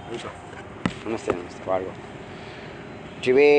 நமஸ்தே நமஸ்தே வாழ்வோம் சிவே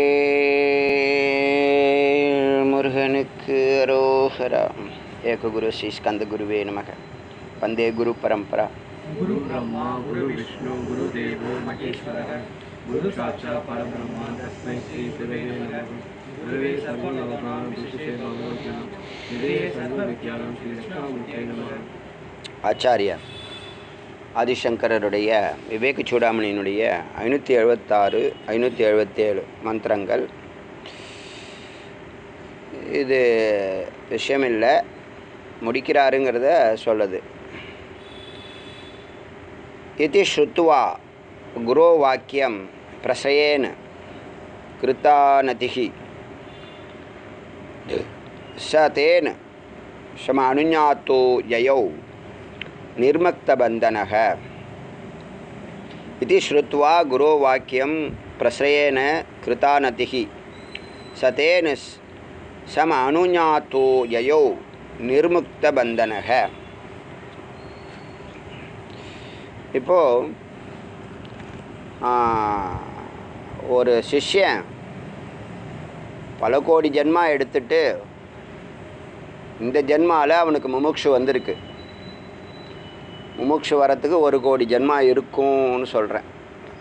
முருகனுக்கு அரோஹரா ஏக குரு ஸ்ரீ ஸ்கந்த குருவே நமக வந்தே குரு பரம்பரா गुरु ब्रह्मा गुरु विष्णु गुरु देवो महेश्वरः गुरु साक्षात् परब्रह्म तस्मै श्री गुरवे नमः गुरवे सर्वलोकानां विशेषे भगवद्गीता निधे सर्वविद्यानां श्री कृष्णामूर्तये नमः ஆச்சாரியார் ஆதிசங்கரருடைய விவேக சூடாமணியினுடைய ஐநூற்றி எழுபத்தாறு ஐநூற்றி எழுபத்தேழு மந்திரங்கள் இது விஷயம் இல்லை முடிக்கிறாருங்கிறத சொல்லுது இது ஸ்ருத்வா குரோ வாக்கியம் பிரசயேன கிருத்தாநதிகி ச தேன சம அனுஞாத்தோ யயௌ निर्मक्तबन्धनः इति श्रुत्वा गुरोवाक्यं प्रश्रयेण कृतानतिः स तेन स- सम अनुज्ञातो ययौ निर्मुक्तबन्धनः இப்போ ஆ, ஒரு சிஷ்யன் பல கோடி ஜென்மா எடுத்துட்டு இந்த ஜென்மாவில் அவனுக்கு முமுட்சு வந்திருக்கு முமுட்சு வரத்துக்கு ஒரு கோடி ஜென்மா இருக்கும்னு சொல்கிறேன்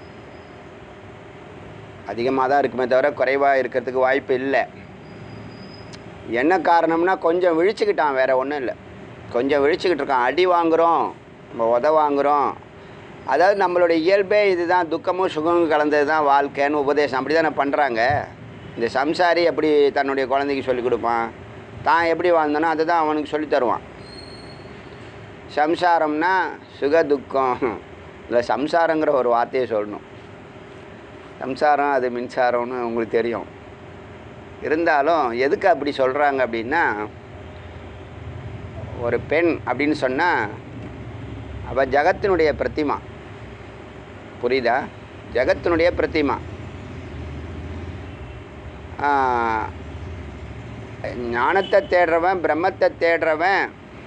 அதிகமாக தான் இருக்குமே தவிர குறைவாக இருக்கிறதுக்கு வாய்ப்பு இல்லை என்ன காரணம்னா கொஞ்சம் விழிச்சுக்கிட்டான் வேற ஒன்றும் இல்லை கொஞ்சம் விழிச்சுக்கிட்டு இருக்கான் அடி வாங்குகிறோம் நம்ம உத வாங்குகிறோம் அதாவது நம்மளுடைய இயல்பே இதுதான் துக்கமும் சுகமும் கலந்தது தான் வாழ்க்கைன்னு உபதேசம் அப்படி தானே பண்ணுறாங்க இந்த சம்சாரி எப்படி தன்னுடைய குழந்தைக்கு சொல்லிக் கொடுப்பான் தான் எப்படி வாழ்ந்தானோ அதை தான் அவனுக்கு சொல்லித் தருவான் சம்சாரம்னா சுக துக்கம் இல்லை சம்சாரங்கிற ஒரு வார்த்தையை சொல்லணும் சம்சாரம் அது மின்சாரம்னு உங்களுக்கு தெரியும் இருந்தாலும் எதுக்கு அப்படி சொல்கிறாங்க அப்படின்னா ஒரு பெண் அப்படின்னு சொன்னால் அவள் ஜகத்தினுடைய பிரதிமா புரியுதா ஜகத்தினுடைய பிரதிமா ஆஹ், ஞானத்தை தேடுறவன் பிரம்மத்தை தேடுறவன்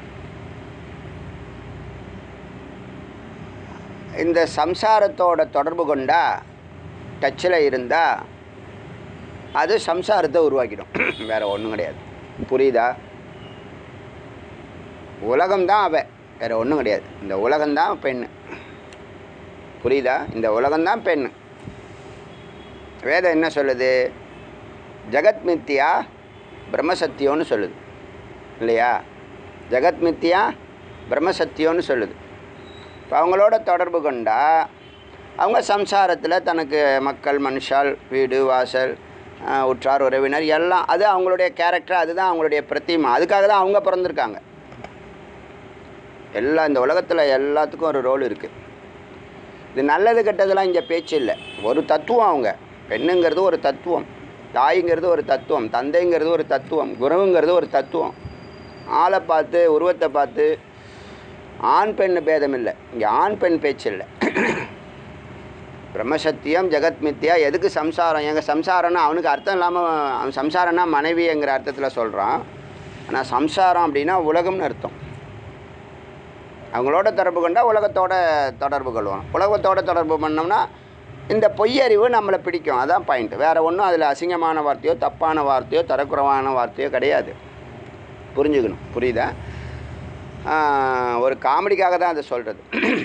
இந்த சம்சாரத்தோட தொடர்பு கொண்டா டச்சில் இருந்தால் அது சம்சாரத்தை உருவாக்கிடும் வேற ஒன்றும் கிடையாது புரியுதா உலகம்தான் அவ வேற ஒன்றும் கிடையாது இந்த உலகம்தான் பெண் புரியுதா இந்த உலகம்தான் பெண் வேதம் என்ன சொல்லுது ஜெகத் மித்தியா பிரம்மசத்தியம்னு சொல்லுது இல்லையா ஜெகத் மித்தியா பிரம்மசத்தியம்னு சொல்லுது இப்போ அவங்களோட தொடர்பு கொண்டா அவங்க சம்சாரத்தில் தனக்கு மக்கள் மனுஷால் வீடு வாசல் ஆஹ், உற்றார் உறவினர் எல்லாம் அது அவங்களுடைய கேரக்டர் அதுதான் அவங்களுடைய பிரதிமா அதுக்காக தான் அவங்க பிறந்திருக்காங்க எல்லா இந்த உலகத்தில் எல்லாத்துக்கும் ஒரு ரோல் இருக்குது இது நல்லது கெட்டதெல்லாம் இங்கே பேச்சு இல்லை ஒரு தத்துவம் அவங்க பெண்ணுங்கிறது ஒரு தத்துவம் தாய்ங்கிறது ஒரு தத்துவம் தந்தைங்கிறது ஒரு தத்துவம் குருவுங்கிறது ஒரு தத்துவம் ஆளை பார்த்து உருவத்தை பார்த்து ஆண் பெண் பேதம் இல்லை இங்கே ஆண் பெண் பேச்சு இல்லை பிரம்மசத்தியம் ஜெகத் மித்யா எதுக்கு சம்சாரம் எங்கள் சம்சாரம்னா அவனுக்கு அர்த்தம் இல்லாமல் அவன் சம்சாரம்னா மனைவிங்கிற அர்த்தத்தில் சொல்கிறான் ஆனால் சம்சாரம் அப்படின்னா உலகம்னு அர்த்தம் அவங்களோட தொடர்பு கொண்டா உலகத்தோட தொடர்பு கொள்வோம் உலகத்தோட தொடர்பு பண்ணோம்னா இந்த பொய்யறிவு நம்மளை பிடிக்கும் அதான் பாயிண்ட் வேறு ஒன்றும் அதில் அசிங்கமான வார்த்தையோ தப்பான வார்த்தையோ தரக்குறைவான வார்த்தையோ கிடையாது புரிஞ்சுக்கணும் புரியுதா ஆஹ், ஒரு காமெடிக்காக தான் அதை சொல்கிறது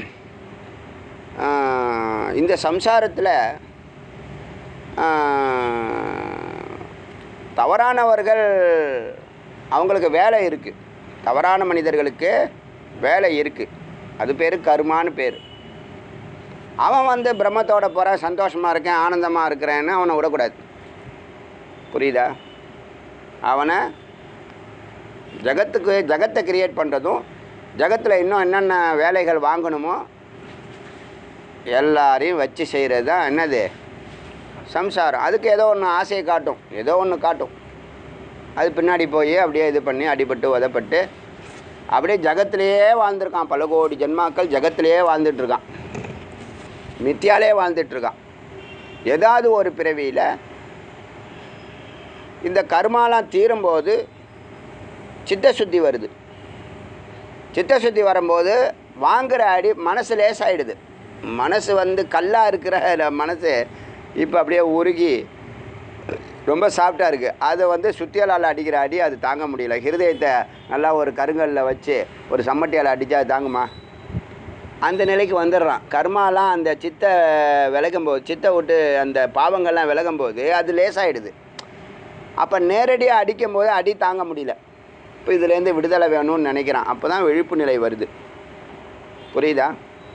இந்த சம்சாரத்தில் தவறானவர்கள் அவங்களுக்கு வேலை இருக்குது தவறான மனிதர்களுக்கு வேலை இருக்குது அது பேர் கர்மான்னு பேர் அவன் வந்து பிரம்மத்தோட போகிறேன் சந்தோஷமாக இருக்கேன் ஆனந்தமாக இருக்கிறேன்னு அவனை விடக்கூடாது புரியுதா அவனை ஜகத்துக்கு ஜகத்தை கிரியேட் பண்ணுறதும் ஜகத்தில் இன்னும் என்னென்ன வேலைகள் வாங்கணுமோ எல்லாரையும் வச்சு செய்கிறது தான் என்னது சம்சாரம் அதுக்கு ஏதோ ஒன்று ஆசையை காட்டும் ஏதோ ஒன்று காட்டும் அது பின்னாடி போய் அப்படியே இது பண்ணி அடிபட்டு உதப்பட்டு அப்படியே ஜகத்திலேயே வாழ்ந்துருக்கான் பல கோடி ஜென்மாக்கள் ஜகத்திலேயே வாழ்ந்துட்டுருக்கான் மித்தியாலே வாழ்ந்துட்டுருக்கான் ஏதாவது ஒரு பிறவியில் இந்த கர்மாலாம் தீரும்போது சித்த சுத்தி வருது சித்த சுத்தி வரும்போது வாங்குற அடி மனசு லேசாயிடுது மனசு வந்து கல்லாக இருக்கிற மனசு இப்போ அப்படியே உருகி ரொம்ப சாஃப்டாக இருக்குது அதை வந்து சுத்தியலால் அடிக்கிற அடி அது தாங்க முடியல ஹிருதயத்தை நல்லா ஒரு கருங்கல்ல வச்சு ஒரு சம்மட்டியால் அடித்தா அது தாங்குமா அந்த நிலைக்கு வந்துடுறான் கர்மாலாம் அந்த சித்தை விலகும்போது சித்தை விட்டு அந்த பாவங்கள்லாம் விலகும்போது அது லேசாயிடுது அப்போ நேரடியாக அடிக்கும்போது அடி தாங்க முடியல இப்போ இதுலேருந்து விடுதலை வேணும்னு நினைக்கிறான் அப்போ தான் விழிப்பு நிலை வருது புரியுதா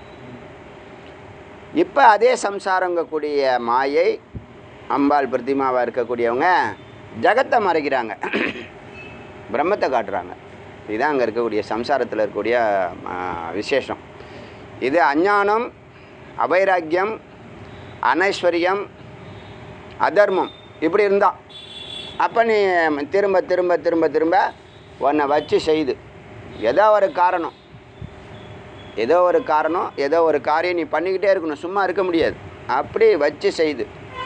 இப்போ அதே சம்சாரங்கக்கூடிய மாயை அம்பாள் பிரதிமாவாக இருக்கக்கூடியவங்க ஜகத்தை மறைக்கிறாங்க பிரம்மத்தை காட்டுறாங்க இதுதான் அங்கே இருக்கக்கூடிய சம்சாரத்தில் இருக்கக்கூடிய ஆ, விசேஷம் இது அஞ்ஞானம் அவைராக்கியம் அனைஸ்வரியம் அதர்மம் இப்படி இருந்தான் அப்போ நீ திரும்ப திரும்ப திரும்ப திரும்ப உன்னை வச்சு செய்து ஏதோ ஒரு காரணம் ஏதோ ஒரு காரணம் ஏதோ ஒரு காரியம் நீ பண்ணிக்கிட்டே இருக்கணும் சும்மா இருக்க முடியாது அப்படி வச்சு செய்து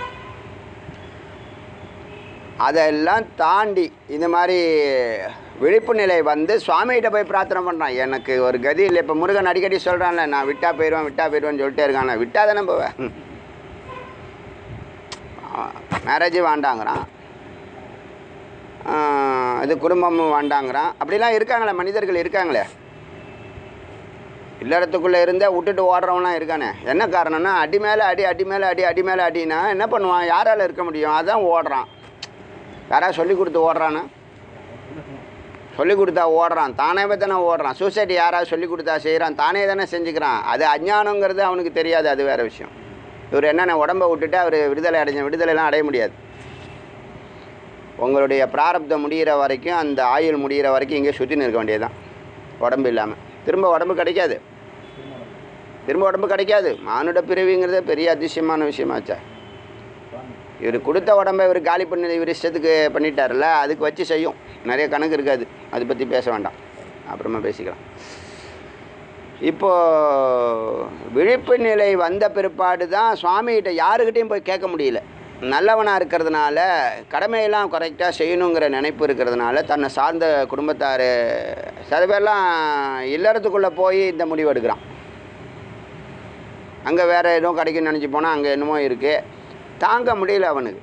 அதெல்லாம் தாண்டி இந்த மாதிரி விழிப்பு நிலை வந்து சுவாமிகிட்ட போய் பிரார்த்தனை பண்ணுறான் எனக்கு ஒரு கதி இல்லை இப்போ முருகன் அடிக்கடி சொல்கிறான்ல நான் விட்டா போயிடுவேன் விட்டா போயிடுவேன்னு சொல்லிட்டே இருக்கான் நான் விட்டா தானே போவேன் மேரேஜ் வேண்டாங்கிறான் ஆஹ் இது குடும்பமும் வேண்டாங்கிறான் அப்படிலாம் இருக்காங்களே மனிதர்கள் இருக்காங்களே இல்லறத்துக்குள்ளே இருந்தே விட்டுட்டு ஓடுறவன்லாம் இருக்கானே என்ன காரணம்னா அடி மேலே அடி அடி மேலே அடி அடி மேலே அடினா என்ன பண்ணுவான் யாரால் இருக்க முடியும் அதான் ஓடுறான் யாராவது சொல்லி கொடுத்து ஓடுறானா சொல்லி கொடுத்தா ஓடுறான் தானே தானே ஓடுறான் சூசைட் யாராவது சொல்லி கொடுத்தா செய்கிறான் தானே தானே செஞ்சுக்கிறான் அது அஞ்ஞானங்கிறது அவனுக்கு தெரியாது அது வேறு விஷயம் இவர் என்னென்ன உடம்பை விட்டுட்டு அவர் விடுதலை அடைஞ்ச விடுதலைலாம் அடைய முடியாது உங்களுடைய பிராரப்தம் முடிகிற வரைக்கும் அந்த ஆயுள் முடிகிற வரைக்கும் இங்கே சுற்றின்னு இருக்க வேண்டியதுதான் உடம்பு இல்லாமல் திரும்ப உடம்பு கிடைக்காது திரும்ப உடம்பு கிடைக்காது மானுட பிறவிங்கிறது பெரிய அதிசயமான விஷயமாச்சா இவர் கொடுத்த உடம்பை இவர் காலி பண்ணி இவர் இஷ்டத்துக்கு பண்ணிட்டார்ல அதுக்கு வச்சு செய்யும் நிறைய கணக்கு இருக்காது அதை பற்றி பேச வேண்டாம் அப்புறமா பேசிக்கலாம் இப்போ விழிப்பு நிலை வந்த பிற்பாடு தான் சுவாமிகிட்ட யாருக்கிட்டையும் போய் கேட்க முடியல நல்லவனாக இருக்கிறதுனால கடமையெல்லாம் கரெக்டாக செய்யணுங்கிற நினைப்பு இருக்கிறதுனால தன்னை சார்ந்த குடும்பத்தார் சில பேர்லாம் இல்லறத்துக்குள்ளே போய் இந்த முடிவு எடுக்கிறான் அங்கே வேறு எதுவும் கிடைக்கும்னு நினச்சி போனால் அங்கே என்னமோ இருக்குது தாங்க முடியல அவனுக்கு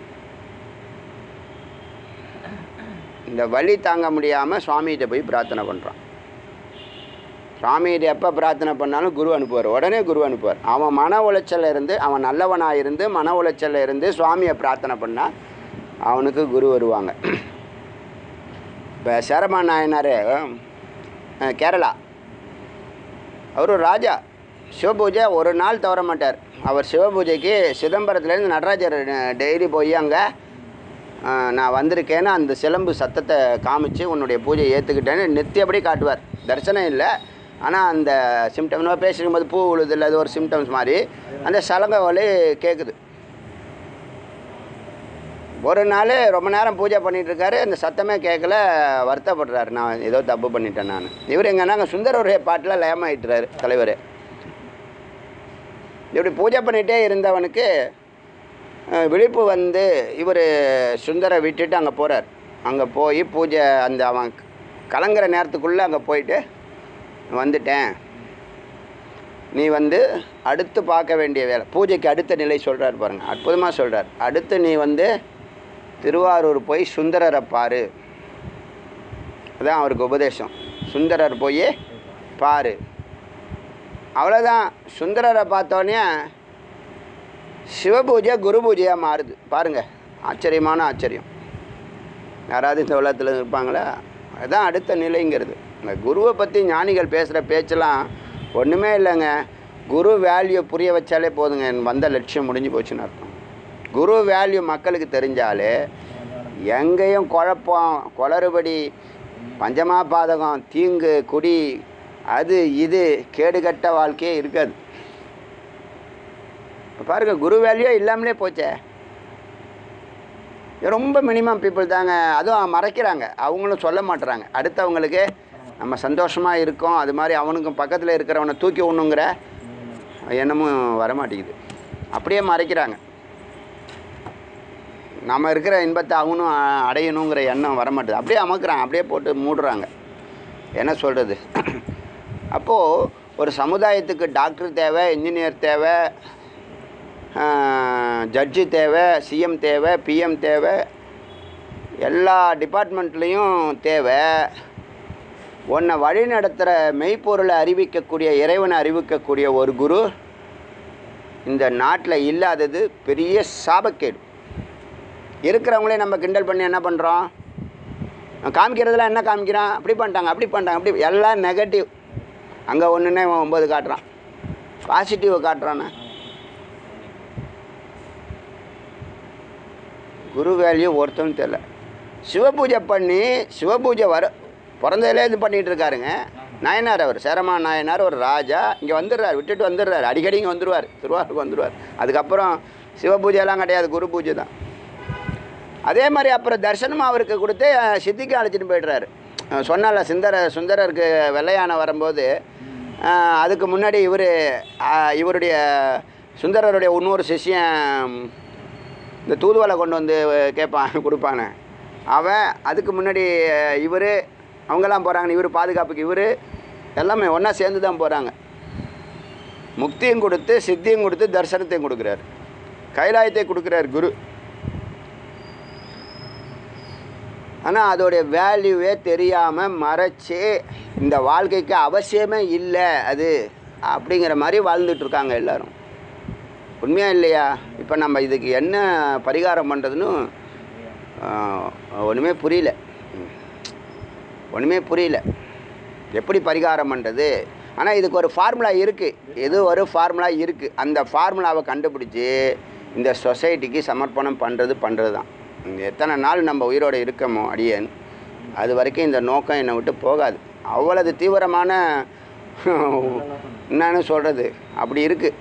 இந்த வலி தாங்க முடியாமல் சுவாமிகிட்ட போய் பிரார்த்தனை பண்ணுறான் சுவாமிகிட்ட எப்போ பிரார்த்தனை பண்ணாலும் குரு அனுப்புவார் உடனே குரு அனுப்புவார் அவன் மன உளைச்சல்ல இருந்து அவன் நல்லவனாக இருந்து மன உளைச்சல்ல இருந்து சுவாமியை பிரார்த்தனை பண்ணால் அவனுக்கு குரு வருவாங்க இப்போ சேரமா நாயனார் அஹ், கேரளா அவர் ஒரு ராஜா சிவபூஜை ஒரு நாள் தவற மாட்டார் அவர் சிவபூஜைக்கு சிதம்பரத்துலேருந்து நடராஜர் டெய்லி போய் அங்கே நான் வந்திருக்கேன்னு அந்த சிலம்பு சத்தத்தை காமிச்சு உன்னுடைய பூஜையை ஏற்றுக்கிட்டேன்னு நித்தியபடி காட்டுவார் தரிசனம் இல்லை ஆனால் அந்த சிம்டம் நம்ம பேசிக்கும் போது பூ உழுது இல்லை அது ஒரு சிம்டம்ஸ் மாதிரி அந்த சலங்கை வலி கேட்குது ஒரு நாள் ரொம்ப நேரம் பூஜை பண்ணிட்டு இருக்காரு அந்த சத்தமே கேட்கல வருத்தப்படுறாரு நான் ஏதோ தப்பு பண்ணிட்டேன் நான் இவர் எங்கன்னா அங்கே சுந்தரருடைய பாட்டில் லயமாயிட்டுறாரு தலைவர் இப்படி பூஜை பண்ணிகிட்டே இருந்தவனுக்கு அஹ், விழிப்பு வந்து இவர் சுந்தரை விட்டுட்டு அங்கே போகிறார் அங்கே போய் பூஜை அந்த அவன் கலங்குற நேரத்துக்குள்ளே அங்கே போயிட்டு வந்துட்டேன் நீ வந்து அடுத்து பார்க்க வேண்டிய வேலை பூஜைக்கு அடுத்த நிலை சொல்கிறார் பாருங்கள் அற்புதமாக சொல்கிறார் அடுத்து நீ வந்து திருவாரூர் போய் சுந்தரரை பாரு அதான் அவருக்கு உபதேசம் சுந்தரர் போய் பாரு அவ்வளோதான் சுந்தரரை பார்த்தோன்னே சிவபூஜை குரு பூஜையாக மாறுது பாருங்கள் ஆச்சரியமான ஆச்சரியம் யாராவது இந்த உலகத்தில் இருப்பாங்களா அதுதான் அடுத்த நிலைங்கிறது இந்த குருவை பற்றி ஞானிகள் பேசுகிற பேச்செல்லாம் ஒன்றுமே இல்லைங்க குரு வேல்யூ புரிய வச்சாலே போதுங்க என் வந்த லட்சியம் முடிஞ்சு போச்சுன்னு அர்த்தம் குரு வேல்யூ மக்களுக்கு தெரிஞ்சாலே எங்கேயும் குழப்பம் குளறுபடி பஞ்சமா பாதகம் தீங்கு குடி அது இது கேடுகட்ட வாழ்க்கையே இருக்காது இப்போ பாருங்க குரு வேல்யூ இல்லாமலே போச்சே ரொம்ப மினிமம் பீப்புள் தாங்க அதுவும் மறைக்கிறாங்க அவங்களும் சொல்ல மாட்டுறாங்க அடுத்தவங்களுக்கு நம்ம சந்தோஷமாக இருக்கோம் அது மாதிரி அவனுக்கும் பக்கத்தில் இருக்கிறவனை தூக்கி விடணுங்கிற எண்ணமும் வரமாட்டேங்குது அப்படியே மறைக்கிறாங்க நம்ம இருக்கிற இன்பத்தை அவனும் அ- அடையணுங்கிற எண்ணம் வரமாட்டேது அப்படியே அமக்குறாங்க அப்படியே போட்டு மூடுறாங்க என்ன சொல்கிறது அப்போது ஒரு சமுதாயத்துக்கு டாக்டர் தேவை இன்ஜினியர் தேவை ஜட்ஜு தேவை சிஎம் தேவை பிஎம் தேவை எல்லா டிபார்ட்மெண்ட்லேயும் தேவை உன்னை வழி நடத்துகிற மெய்ப்பொருளை அறிவிக்கக்கூடிய இறைவனை அறிவிக்கக்கூடிய ஒரு குரு இந்த நாட்டில் இல்லாதது பெரிய சாபக்கேடு இருக்கிறவங்களே நம்ம கிண்டல் பண்ணி என்ன பண்ணுறோம் காமிக்கிறதுலாம் என்ன காமிக்கிறான் அப்படி பண்ணிட்டாங்க அப்படி பண்ணிட்டாங்க அப்படி எல்லாம் நெகட்டிவ் அங்கே ஒன்றுனே இவன் ஒம்பது காட்டுறான் பாசிட்டிவை காட்டுறானே குரு வேல்யூ ஒருத்தனும் தெரில சிவபூஜை பண்ணி சிவபூஜை வர பிறந்ததுலே இது பண்ணிகிட்டு இருக்காருங்க நாயனார் அவர் சேரமா நாயனார் ஒரு ராஜா இங்கே வந்துடுறாரு விட்டுட்டு வந்துடுறாரு அடிக்கடி இங்கே வந்துடுவார் திருவாரூருக்கு வந்துடுவார் அதுக்கப்புறம் சிவபூஜையெல்லாம் கிடையாது குரு பூஜை தான் அதே மாதிரி அப்புறம் தரிசனமும் அவருக்கு கொடுத்து அஹ், சித்திக்கு அழைச்சிட்டு போய்டுறாரு அஹ், சொன்னால சுந்தர சுந்தரருக்கு வெள்ளையான வரும்போது அஹ், அதுக்கு முன்னாடி இவர் இவருடைய சுந்தரருடைய இன்னொரு சிஷ்யன் இந்த தூதுவளை கொண்டு வந்து கேட்பான் கொடுப்பானே அவன் அதுக்கு முன்னாடி இவர் அவங்கெல்லாம் போகிறாங்க இவர் பாதுகாப்புக்கு இவர் எல்லாமே ஒன்றா சேர்ந்து தான் போகிறாங்க முக்தியும் கொடுத்து சித்தியும் கொடுத்து தரிசனத்தையும் கொடுக்குறாரு கைலாயத்தை கொடுக்குறார் குரு ஆனால் அதோடைய வேல்யூவே தெரியாமல் மறைச்சி இந்த வாழ்க்கைக்கு அவசியமே இல்லை அது அப்படிங்கிற மாதிரி வாழ்ந்துட்டு இருக்காங்க எல்லாரும் உண்மையா இல்லையா இப்போ நம்ம இதுக்கு என்ன பரிகாரம் பண்ணுறதுன்னு ஒன்றுமே புரியல ஒன்றுமே புரியல எப்படி பரிகாரம் பண்ணுறது ஆனால் இதுக்கு ஒரு ஃபார்முலா இருக்குது இது ஒரு ஃபார்முலா இருக்குது அந்த ஃபார்முலாவை கண்டுபிடிச்சி இந்த சொசைட்டிக்கு சமர்ப்பணம் பண்ணுறது பண்ணுறது தான் எத்தனை நாள் நம்ம உயிரோடு இருக்கமோ அடியேன் அது வரைக்கும் இந்த நோக்கம் என்னை விட்டு போகாது அவ்வளவு தீவிரமான என்னன்னு சொல்கிறது அப்படி இருக்குது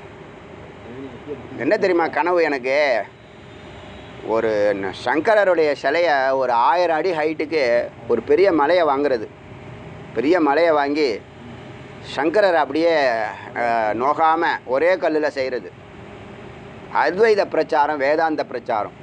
என்ன தெரியுமா கனவு எனக்கு ஒரு ந- சங்கரருடைய சிலையை ஒரு ஆயிரம் அடி ஹைட்டுக்கு ஒரு பெரிய மலையை வாங்குறது பெரிய மலையை வாங்கி சங்கரர் அப்படியே நோகாமல் ஒரே கல்லில் செய்கிறது அத்வைத பிரச்சாரம் வேதாந்த பிரச்சாரம்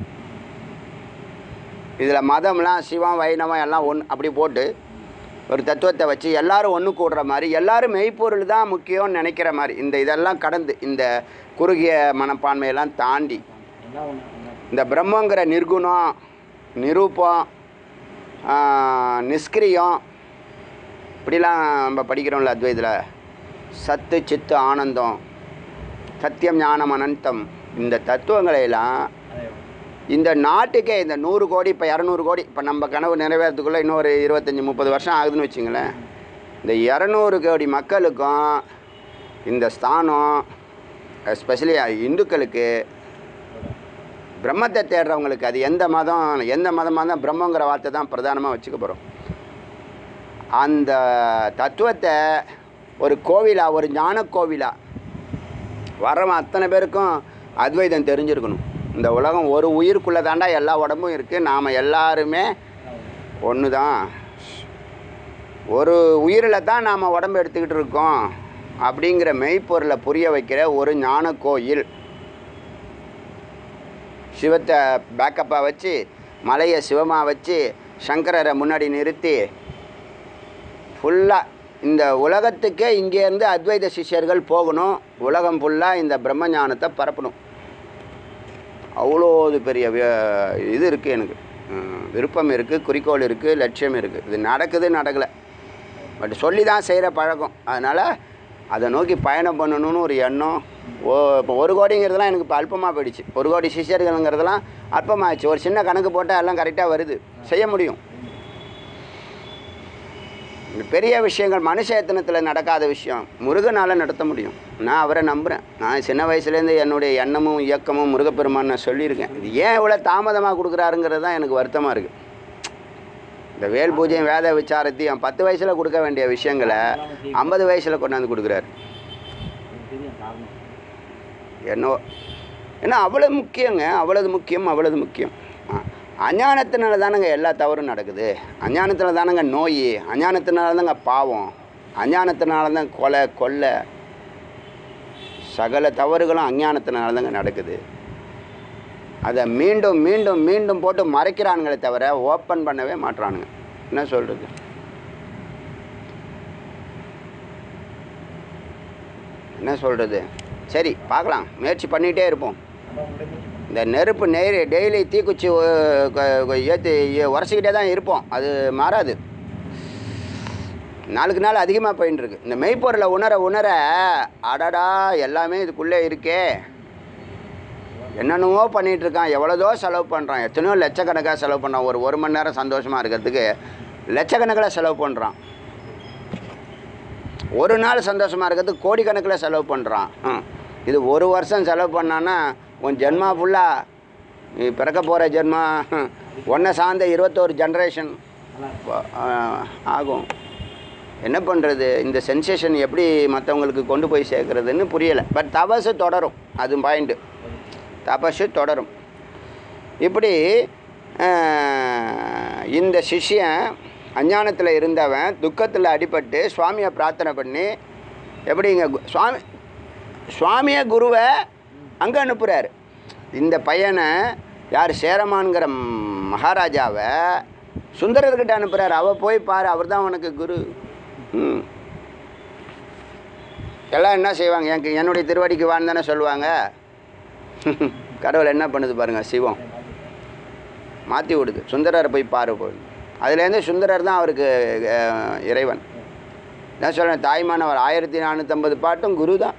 இதில் மதம்லாம் சிவம் வைணவம் எல்லாம் ஒன்று அப்படி போட்டு ஒரு தத்துவத்தை வச்சு எல்லாரும் ஒன்று கூடுற மாதிரி எல்லாரும் மெய்ப்பொருள் தான் முக்கியம்னு நினைக்கிற மாதிரி இந்த இதெல்லாம் கடந்து இந்த குறுகிய மனப்பான்மையெல்லாம் தாண்டி இந்த பிரம்மங்கிற நிர்குணம் நிரூபம் ஆஹ், நிஷ்கிரியம் இப்படிலாம் நம்ம படிக்கிறோம்ல அத்வைதில் சத்து சித்து ஆனந்தம் சத்தியம் ஞானம் அனந்தம் இந்த தத்துவங்களை எல்லாம் இந்த நாட்டுக்கே இந்த நூறு கோடி இப்போ இரநூறு கோடி இப்போ நம்ம கனவு நிறைவேறதுக்குள்ளே இன்னொரு இருபத்தஞ்சி முப்பது வருஷம் ஆகுதுன்னு வச்சுங்களேன் இந்த இரநூறு கோடி மக்களுக்கும் இந்த ஸ்தானம் எஸ்பெஷலி இந்துக்களுக்கு பிரம்மத்தை தேடுறவங்களுக்கு அது எந்த மதம் எந்த மதமாக இருந்தால் பிரம்மங்கிற வார்த்தை தான் பிரதானமாக வச்சுக்க போகிறோம் அந்த தத்துவத்தை ஒரு கோவிலா ஒரு ஞான கோவிலா வர்றவன் அத்தனை பேருக்கும் அத்வைதம் தெரிஞ்சிருக்கணும் இந்த உலகம் ஒரு உயிருக்குள்ளே தாண்டா எல்லா உடம்பும் இருக்குது நாம் எல்லாருமே ஒன்று தான் ஒரு உயிரில் தான் நாம் உடம்பு எடுத்துக்கிட்டு இருக்கோம் அப்படிங்கிற மெய்ப்பொருளை புரிய வைக்கிற ஒரு ஞான கோயில் சிவத்தை பேக்கப்பாக வச்சு மலையை சிவமாக வச்சு சங்கரரை முன்னாடி நிறுத்தி ஃபுல்லாக இந்த உலகத்துக்கே இங்கேருந்து அத்வைத சிஷ்யர்கள் போகணும் உலகம் ஃபுல்லாக இந்த பிரம்ம ஞானத்தை பரப்பணும் அவ்வளோ இது பெரிய வி- இது இருக்குது எனக்கு அஹ் விருப்பம் இருக்குது குறிக்கோள் இருக்குது லட்சியம் இருக்குது இது நடக்குது நடக்கலை பட் சொல்லி தான் செய்கிற பழக்கம் அதனால் அதை நோக்கி பயணம் பண்ணணும்னு ஒரு எண்ணம் ஓ இப்போ ஒரு கோடிங்கிறதுலாம் எனக்கு இப்போ அல்பமாக போயிடுச்சு ஒரு கோடி சிஷ்யர்கள்ங்கிறதெல்லாம் அல்பமாகிடுச்சு ஒரு சின்ன கணக்கு போட்டால் எல்லாம் கரெக்டாக வருது செய்ய முடியும் இந்த பெரிய விஷயங்கள் மனுஷ எத்தனத்தில் நடக்காத விஷயம் முருகனால் நடத்த முடியும் நான் அவரை நம்புகிறேன் நான் சின்ன வயசுலேருந்து என்னுடைய எண்ணமும் இயக்கமும் முருகப்பெருமான் நான் சொல்லியிருக்கேன் இது ஏன் இவ்வளோ தாமதமாக கொடுக்குறாருங்கிறது தான் எனக்கு வருத்தமாக இருக்குது இந்த வேல் பூஜையும் வேத விசாரத்தையும் பத்து வயசில் கொடுக்க வேண்டிய விஷயங்களை ஐம்பது வயசில் கொண்டாந்து கொடுக்குறாரு என்னவோ ஏன்னா அவ்வளோ முக்கியங்க அவ்வளவு முக்கியம் அவ்வளவு முக்கியம் ஆ, அஞ்ஞானத்தினால தானங்க எல்லா தவறும் நடக்குது அஞ்ஞானத்தில் தானங்க நோய் அஞ்ஞானத்தினால தாங்க பாவம் அஞ்ஞானத்தினால தான் கொலை கொள்ளை சகல தவறுகளும் அஞ்ஞானத்தினால தாங்க நடக்குது அதை மீண்டும் மீண்டும் மீண்டும் போட்டு மறைக்கிறானுங்களே தவிர ஓப்பன் பண்ணவே மாட்றானுங்க என்ன சொல்கிறது என்ன சொல்கிறது சரி பார்க்கலாம் முயற்சி பண்ணிகிட்டே இருப்போம் இந்த நெருப்பு நெய் டெய்லி தீக்குச்சி ஏற்றி உரசிக்கிட்டே தான் இருப்போம் அது மாறாது நாளுக்கு நாள் அதிகமாக போயின்னு இருக்கு இந்த மெய்ப்பொருளை உணர உணர அடடா எல்லாமே இதுக்குள்ளே இருக்கே என்னென்னவோ பண்ணிகிட்டு இருக்கான் எவ்வளோதோ செலவு பண்ணுறான் எத்தனையோ லட்சக்கணக்காக செலவு பண்ணுறான் ஒரு ஒரு மணி நேரம் சந்தோஷமாக இருக்கிறதுக்கு லட்சக்கணக்கில் செலவு பண்ணுறான் ஒரு நாள் சந்தோஷமாக இருக்கிறதுக்கு கோடிக்கணக்கில் செலவு பண்ணுறான் ம். இது ஒரு வருஷம் செலவு பண்ணான்னா உன் ஜென்மா ஃபுல்லாக நீ பிறக்க போகிற ஜென்மா ஒன்றை சார்ந்த இருபத்தோரு ஜென்ரேஷன் ஆகும் என்ன பண்ணுறது இந்த சென்சேஷன் எப்படி மற்றவங்களுக்கு கொண்டு போய் சேர்க்குறதுன்னு புரியலை பட் தபசு தொடரும் அது பாயிண்ட்டு தபசு தொடரும் இப்படி அஹ், இந்த சிஷ்யன் அஞ்ஞானத்தில் இருந்தவன் துக்கத்தில் அடிபட்டு சுவாமியை பிரார்த்தனை பண்ணி எப்படிங்க கு- சுவாமி சுவாமியை குருவை அங்கே அனுப்புகிறாரு இந்த பையனை யார் சேரமான்கிற ம், மகாராஜாவை சுந்தரர்கிட்ட அனுப்புகிறார் அவ போய் பாரு அவர் தான் உனக்கு குரு ம் எல்லாம் என்ன செய்வாங்க எனக்கு என்னுடைய திருவடிக்கு வான்னு தானே சொல்லுவாங்க கடவுள் என்ன பண்ணுது பாருங்கள் சிவம் மாற்றி விடுது சுந்தரரை போய் பாரு போய் அதுலேருந்து சுந்தரர் தான் அவருக்கு அஹ், இறைவன் நான் சொல்கிறேன் தாய்மானவர் ஆயிரத்தி நானூற்றம்பது பாட்டும் குரு தான்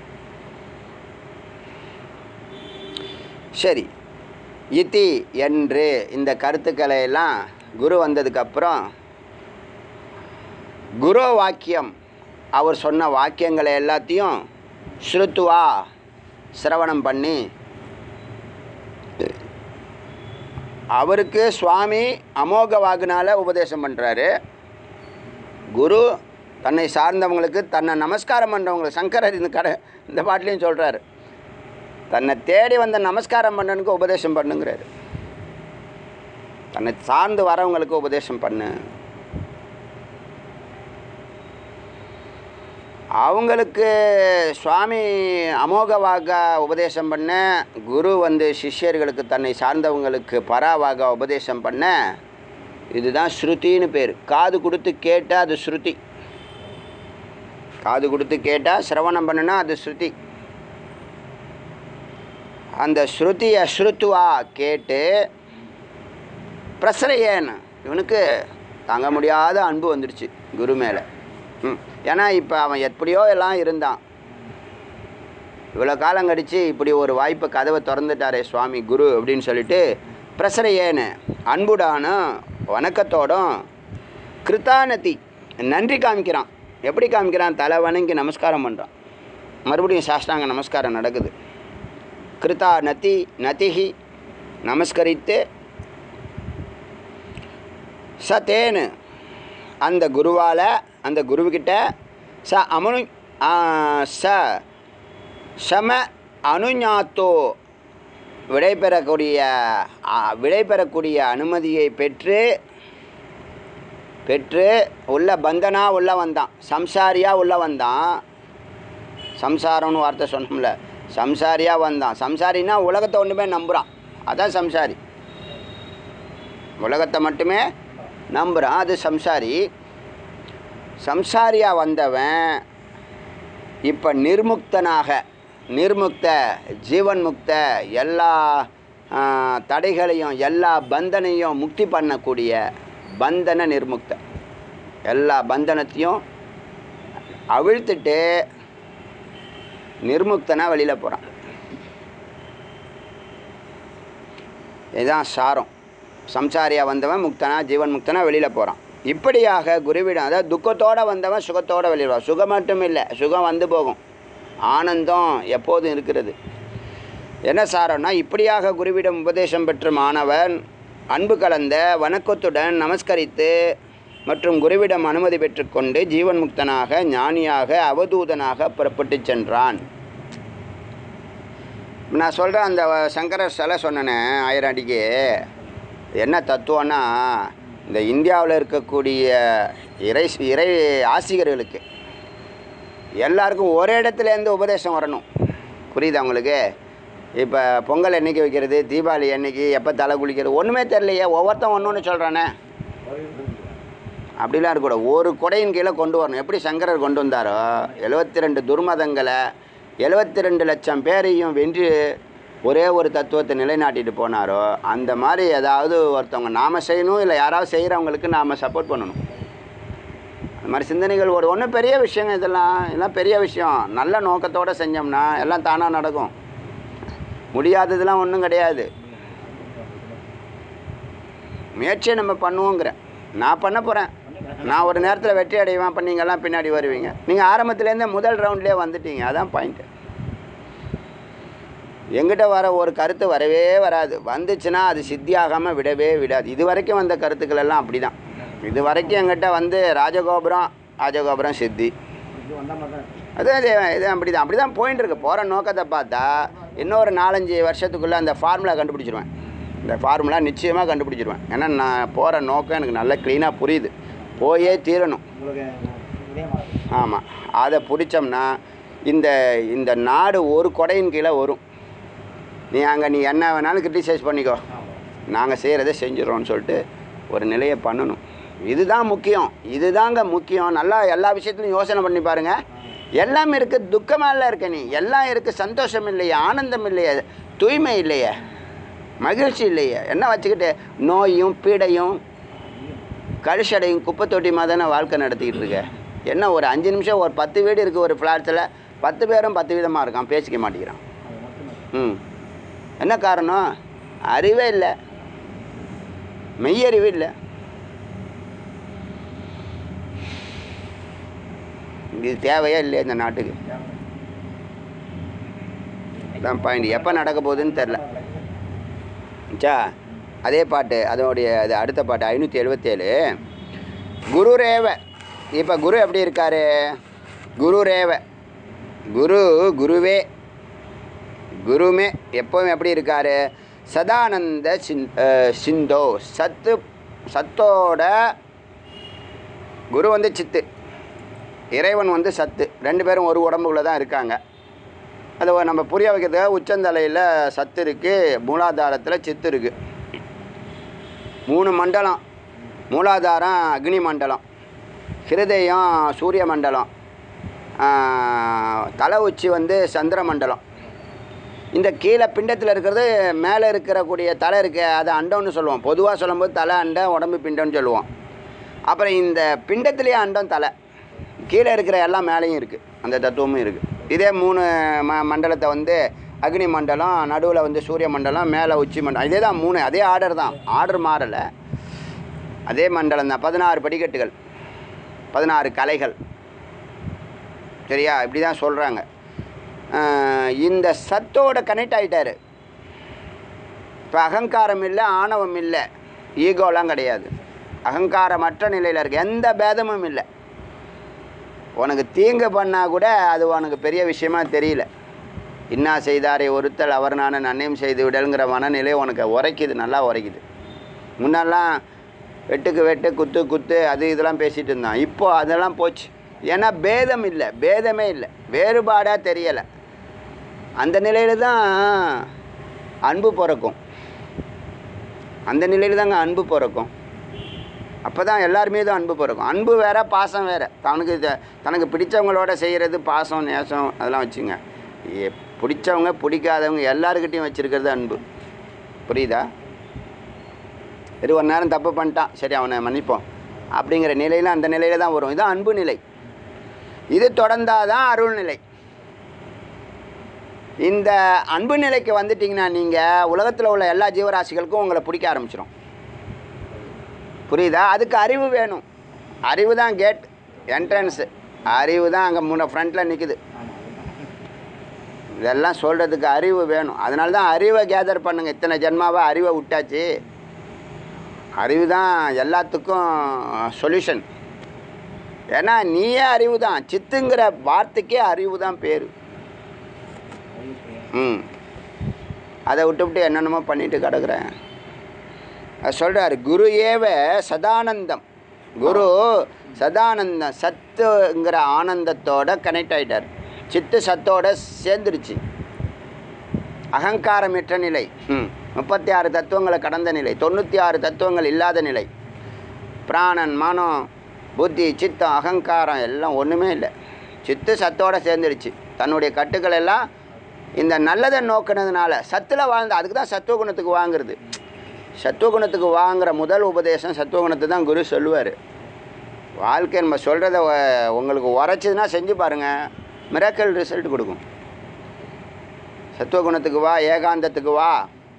சரி இத்தி என்று இந்த கருத்துக்களை எல்லாம் குரு வந்ததுக்கப்புறம் குரு வாக்கியம் அவர் சொன்ன வாக்கியங்களை எல்லாத்தையும் ஸ்ருத்துவா சிரவணம் பண்ணி அவருக்கு சுவாமி அமோக வாக்குனால உபதேசம் பண்ணுறாரு குரு தன்னை சார்ந்தவங்களுக்கு தன்னை நமஸ்காரம் பண்ணுறவங்களுக்கு சங்கரர் இந்த கடை இந்த பாட்டிலையும் சொல்கிறாரு தன்னை தேடி வந்த நமஸ்காரம் பண்ணனுக்கு உபதேசம் பண்ணுங்கிறாரு தன்னை சார்ந்து வரவங்களுக்கு உபதேசம் பண்ணு அவங்களுக்கு சுவாமி அமோகவாக உபதேசம் பண்ண குரு வந்து சிஷ்யர்களுக்கு தன்னை சார்ந்தவங்களுக்கு பராவாக உபதேசம் பண்ண இதுதான் ஸ்ருதின்னு பேர் காது கொடுத்து கேட்டால் அது ஸ்ருதி காது கொடுத்து கேட்டால் சிரவணம் பண்ணுனா அது ஸ்ருதி அந்த ஸ்ருதியை ஸ்ருத்துவா கேட்டு பிரசரையேன்னு இவனுக்கு தாங்க முடியாத அன்பு வந்துடுச்சு குரு மேலே ம் ஏன்னா இப்போ அவன் எப்படியோ எல்லாம் இருந்தான் இவ்வளோ காலம் கழிச்சு இப்படி ஒரு வாய்ப்பு கதவை திறந்துட்டாரே சுவாமி குரு அப்படின்னு சொல்லிட்டு பிரசரையேன்னு அன்புடானும் வணக்கத்தோடும் கிருத்தானதி நன்றி காமிக்கிறான் எப்படி காமிக்கிறான் தலை வணங்கி நமஸ்காரம் பண்ணுறான் மறுபடியும் சாஷ்டாங்க நமஸ்காரம் நடக்குது கிருதா நதி நதிஹி நமஸ்கரித்து ச தேனு அந்த குருவால் அந்த குருவுக்கிட்ட ச அமனு ஆ, ச சம அனுஞாத்தோ விடைபெறக்கூடிய ஆ, விடைபெறக்கூடிய அனுமதியை பெற்று பெற்று உள்ள பந்தனா உள்ள வந்தான் சம்சாரியா உள்ள வந்தான் சம்சாரம்னு வார்த்தை சொன்னோம்ல சம்சாரியா வந்தான் சம்சாரின்னா உலகத்தை ஒன்றுமே நம்புகிறான் அதான் சம்சாரி உலகத்தை மட்டுமே நம்புகிறான் அது சம்சாரி சம்சாரியா வந்தவன் இப்போ நிர்முக்தனாக நிர்முக்த ஜீவன் முக்த எல்லா ஆ, தடைகளையும் எல்லா பந்தனையும் முக்தி பண்ணக்கூடிய பந்தன நிர்முக்த எல்லா பந்தனத்தையும் அவிழ்த்துட்டு நிர்முக்தனா வெளியில் போகிறான் இதுதான் சாரம் சம்சாரியா வந்தவன் முக்தனா ஜீவன் முக்தனா வெளியில் போகிறான் இப்படியாக குருவிடம் அதாவது துக்கத்தோடு வந்தவன் சுகத்தோடு வெளியில் வரான் சுகம் மட்டும் இல்லை சுகம் வந்து போகும் ஆனந்தம் எப்போதும் இருக்கிறது என்ன சாரம்னா இப்படியாக குருவிடம் உபதேசம் பெற்ற மாணவன் அன்பு கலந்த வணக்கத்துடன் நமஸ்கரித்து மற்றும் குருவிடம் அனுமதி பெற்றுக்கொண்டு ஜீவன் முக்தனாக ஞானியாக அவதூதனாக புறப்பட்டு சென்றான் நான் சொல்கிறேன் அந்த சங்கரர் சிலை சொன்னேனே ஆயிரம் அடிக்கு என்ன தத்துவம்னா இந்த இந்தியாவில் இருக்கக்கூடிய இறை இறை ஆசிரியர்களுக்கு எல்லாருக்கும் ஒரே இடத்துலேருந்து உபதேசம் வரணும் புரியுதா உங்களுக்கு இப்போ பொங்கல் என்னைக்கு வைக்கிறது தீபாவளி என்னைக்கு எப்போ தலை குளிக்கிறது ஒன்றுமே தெரியலையே ஒவ்வொருத்தன் ஒன்று ஒன்று சொல்கிறானே அப்படிலாம் இருக்கக்கூடாது ஒரு கொடையின் கீழே கொண்டு வரணும் எப்படி சங்கரர் கொண்டு வந்தாரோ எழுபத்தி ரெண்டு துர்மதங்களை எழுபத்தி ரெண்டு லட்சம் பேரையும் வென்று ஒரே ஒரு தத்துவத்தை நிலைநாட்டிட்டு போனாரோ அந்த மாதிரி ஏதாவது ஒருத்தவங்க நாம் செய்யணும் இல்லை யாராவது செய்கிறவங்களுக்கு நாம் சப்போர்ட் பண்ணணும் அந்த மாதிரி சிந்தனைகள் ஒரு ஒன்றும் பெரிய விஷயங்க இதெல்லாம் இதெல்லாம் பெரிய விஷயம் நல்ல நோக்கத்தோடு செஞ்சோம்னா எல்லாம் தானாக நடக்கும் முடியாததெல்லாம் ஒன்றும் கிடையாது முயற்சியை நம்ம பண்ணுவோங்கிறேன் நான் பண்ண போகிறேன் நான் ஒரு நேரத்தில் வெற்றி அடைவேன் அப்போ நீங்கள்லாம் பின்னாடி வருவீங்க நீங்கள் ஆரம்பத்துலேருந்தே முதல் ரவுண்ட்லேயே வந்துட்டீங்க அதான் பாயிண்ட்டு எங்கிட்ட வர ஒரு கருத்து வரவே வராது வந்துச்சுன்னா அது சித்தியாகாமல் விடவே விடாது இது வரைக்கும் வந்த கருத்துக்கள் எல்லாம் அப்படி தான் இது வரைக்கும் எங்கிட்ட வந்து ராஜகோபுரம் ராஜகோபுரம் சித்தி அது அது இது அப்படி தான் அப்படி தான் போயின்னு இருக்கு போகிற நோக்கத்தை பார்த்தா இன்னொரு நாலஞ்சு வருஷத்துக்குள்ளே அந்த ஃபார்முலா கண்டுபிடிச்சிருவேன் இந்த ஃபார்முலா நிச்சயமாக கண்டுபிடிச்சிருவேன் ஏன்னா நான் போகிற நோக்கம் எனக்கு நல்லா க்ளீனாக புரியுது போயே தீரணும் ஆமாம் அதை பிடிச்சோம்னா இந்த இந்த நாடு ஒரு கொடையின் கீழே வரும் நீ அங்கே நீ என்ன வேணாலும் கிரிட்டிசைஸ் பண்ணிக்கோ நாங்கள் செய்கிறத செஞ்சிடறோம்னு சொல்லிட்டு ஒரு நிலையை பண்ணணும் இதுதான் முக்கியம் இதுதாங்க முக்கியம் நல்லா எல்லா விஷயத்துலையும் யோசனை பண்ணி பாருங்க எல்லாமே இருக்குது துக்கமாக இருக்க நீ எல்லாம் இருக்குது சந்தோஷம் இல்லையே ஆனந்தம் இல்லையே தூய்மை இல்லையே மகிழ்ச்சி இல்லையே என்ன வச்சுக்கிட்டு நோயும் பீடையும் கழிச்சடையும் குப்பை தொட்டி மாதிரி தானே வாழ்க்கை நடத்திக்கிட்டு இருக்க என்ன ஒரு அஞ்சு நிமிஷம் ஒரு பத்து வீடு இருக்குது ஒரு ஃப்ளாட்ஸில் பத்து பேரும் பத்து விதமாக இருக்கான் பேசிக்க மாட்டேங்கிறான் ம் என்ன காரணம் அறிவே இல்லை மெய்யறிவு இல்லை இது தேவையா இல்லையா இந்த நாட்டுக்கு தான் பாயிண்ட் எப்போ நடக்க போகுதுன்னு தெரில சா அதே பாட்டு அதோடைய அது அடுத்த பாட்டு ஐநூற்றி எழுபத்தேழு குரு ரேவ இப்போ குரு எப்படி இருக்காரு குரு ரேவ குரு குருவே குருமே எப்பவும் எப்படி இருக்காரு சதானந்த சிந் அஹ் சிந்தோ சத்து சத்தோட குரு வந்து சித்து இறைவன் வந்து சத்து ரெண்டு பேரும் ஒரு உடம்புக்குள்ள தான் இருக்காங்க அதை நம்ம புரிய வைக்கிறதுக்காக உச்சந்தலையில் சத்து இருக்குது மூலாதாரத்தில் சித்து இருக்குது மூணு மண்டலம் மூலாதாரம் அக்னி மண்டலம் ஹிருதயம் சூரிய மண்டலம் ஆஹ், தலை உச்சி வந்து சந்திர மண்டலம் இந்த கீழே பிண்டத்தில் இருக்கிறது மேலே இருக்கக்கூடிய தலை இருக்கு அதை அண்டம்னு சொல்லுவோம் பொதுவாக சொல்லும்போது தலை அண்டம் உடம்பு பிண்டம்னு சொல்லுவோம் அப்புறம் இந்த பிண்டத்திலேயே அண்டம் தலை கீழே இருக்கிற எல்லாம் மேலேயும் இருக்குது அந்த தத்துவமும் இருக்குது இதே மூணு ம மண்டலத்தை வந்து அக்னி மண்டலம் நடுவில் வந்து சூரிய மண்டலம் மேலே உச்சி மண்டலம் இதே தான் மூணு அதே ஆர்டர் தான் ஆர்டர் மாறலை அதே மண்டலம் தான் பதினாறு படிக்கட்டுகள் பதினாறு கலைகள் சரியா இப்படி தான் சொல்கிறாங்க இந்த சத்தோட கனெக்ட் ஆகிட்டாரு இப்போ அகங்காரம் இல்லை ஆணவம் இல்லை ஈகோலாம் கிடையாது அகங்காரமற்ற நிலையில் இருக்கு எந்த பேதமும் இல்லை உனக்கு தீங்கு பண்ணால் கூட அது உனக்கு பெரிய விஷயமா தெரியல இன்னா செய்தாரை ஒருத்தல் அவர் நான் நன்மையும் செய்து விடலுங்கிற மனநிலை உனக்கு உரைக்குது நல்லா உரைக்குது முன்னெல்லாம் வெட்டுக்கு வெட்டு குத்து குத்து அது இதெல்லாம் பேசிகிட்டு இருந்தான் இப்போ அதெல்லாம் போச்சு ஏன்னா பேதம் இல்லை பேதமே இல்லை வேறுபாடாக தெரியலை அந்த நிலையில தான் அன்பு பிறக்கும் அந்த நிலையில தாங்க அன்பு பிறக்கும் அப்போ தான் எல்லார் மீதும் அன்பு பிறக்கும் அன்பு வேற பாசம் வேற தனக்கு த- தனக்கு பிடிச்சவங்களோட செய்கிறது பாசம் நேசம் அதெல்லாம் வச்சுங்க எ- பிடிச்சவங்க பிடிக்காதவங்க எல்லாருக்கிட்டையும் வச்சுருக்கிறது அன்பு புரியுதா இது ஒரு நேரம் தப்பு பண்ணிட்டான் சரி அவனை மன்னிப்போம் அப்படிங்கிற நிலையில் அந்த நிலையில தான் வரும் இது அன்பு நிலை இது தொடர்ந்தாதான் அருள் நிலை இந்த அன்பு நிலைக்கு வந்துட்டிங்கன்னா நீங்கள் உலகத்தில் உள்ள எல்லா ஜீவராசிகளுக்கும் உங்களை பிடிக்க ஆரம்பிச்சிடும் புரியுதா அதுக்கு அறிவு வேணும் அறிவு தான் கேட் என்ட்ரன்ஸு அறிவு தான் அங்கே முன்ன ஃப்ரண்ட்டில் நிற்குது இதெல்லாம் சொல்கிறதுக்கு அறிவு வேணும் அதனால தான் அறிவை கேதர் பண்ணுங்க இத்தனை ஜென்மாவா அறிவை விட்டாச்சு அறிவு தான் எல்லாத்துக்கும் சொல்யூஷன் ஏன்னா நீயே அறிவு தான் சித்துங்கிற வார்த்தைக்கே அறிவு தான் பேர் ம் அதை விட்டுவிட்டு என்னென்னமோ பண்ணிட்டு கிடக்குறேன் அது சொல்கிறாரு குரு ஏவ சதானந்தம் குரு சதானந்தம் சத்துங்கிற ஆனந்தத்தோட கனெக்ட் ஆயிட்டார் சித்து சத்தோட சேர்ந்துருச்சு அகங்காரமற்ற நிலை ம் முப்பத்தி ஆறு தத்துவங்களை கடந்த நிலை தொண்ணூற்றி ஆறு தத்துவங்கள் இல்லாத நிலை பிராணன் மனம் புத்தி சித்தம் அகங்காரம் எல்லாம் ஒன்றுமே இல்லை சித்து சத்தோடு சேர்ந்துடுச்சு தன்னுடைய கட்டுக்கள் எல்லாம் இந்த நல்லதை நோக்கினதுனால சத்தில் வாழ்ந்த அதுக்கு தான் சத்துவகுணத்துக்கு வாங்குறது சத்துவகுணத்துக்கு வாங்குற முதல் உபதேசம் சத்துவகுணத்தை தான் குரு சொல்லுவார் வாழ்க்கை நம்ம சொல்கிறத உங்களுக்கு உரைச்சதுன்னா செஞ்சு பாருங்கள் மிராக்கல் ரிசல்ட் கொடுக்கும் சத்துவகுணத்துக்கு வா ஏகாந்தத்துக்கு வா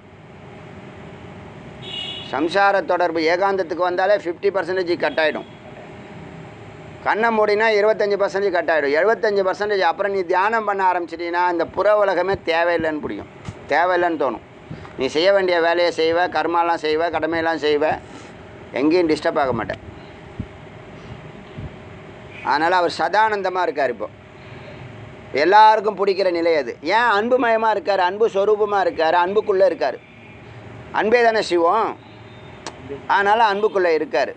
சம்சார தொடர்பு ஏகாந்தத்துக்கு வந்தாலே ஃபிஃப்டி பர்சன்டேஜ் கட் ஆகிடும் கண்ணை மூடினா இருபத்தஞ்சி பர்சன்டேஜ் கட் ஆகிடும் எழுபத்தஞ்சி பர்சன்டேஜ் அப்புறம் நீ தியானம் பண்ண ஆரம்பிச்சிட்டீங்கன்னா இந்த புற உலகமே தேவையில்லைன்னு பிடிக்கும் தேவையில்லைன்னு தோணும் நீ செய்ய வேண்டிய வேலையை செய்வ கர்மாலாம் செய்வ கடமையெல்லாம் செய்வ எங்கேயும் டிஸ்டர்ப் ஆக மாட்டேன் அதனால் அவர் சதானந்தமாக இருக்கார் இப்போ எல்லாருக்கும் பிடிக்கிற நிலை அது ஏன் அன்புமயமாக இருக்கார் அன்பு ஸ்வரூபமாக இருக்கார் அன்புக்குள்ளே இருக்கார் அன்பே தானே சிவம் அதனால் அன்புக்குள்ளே இருக்கார்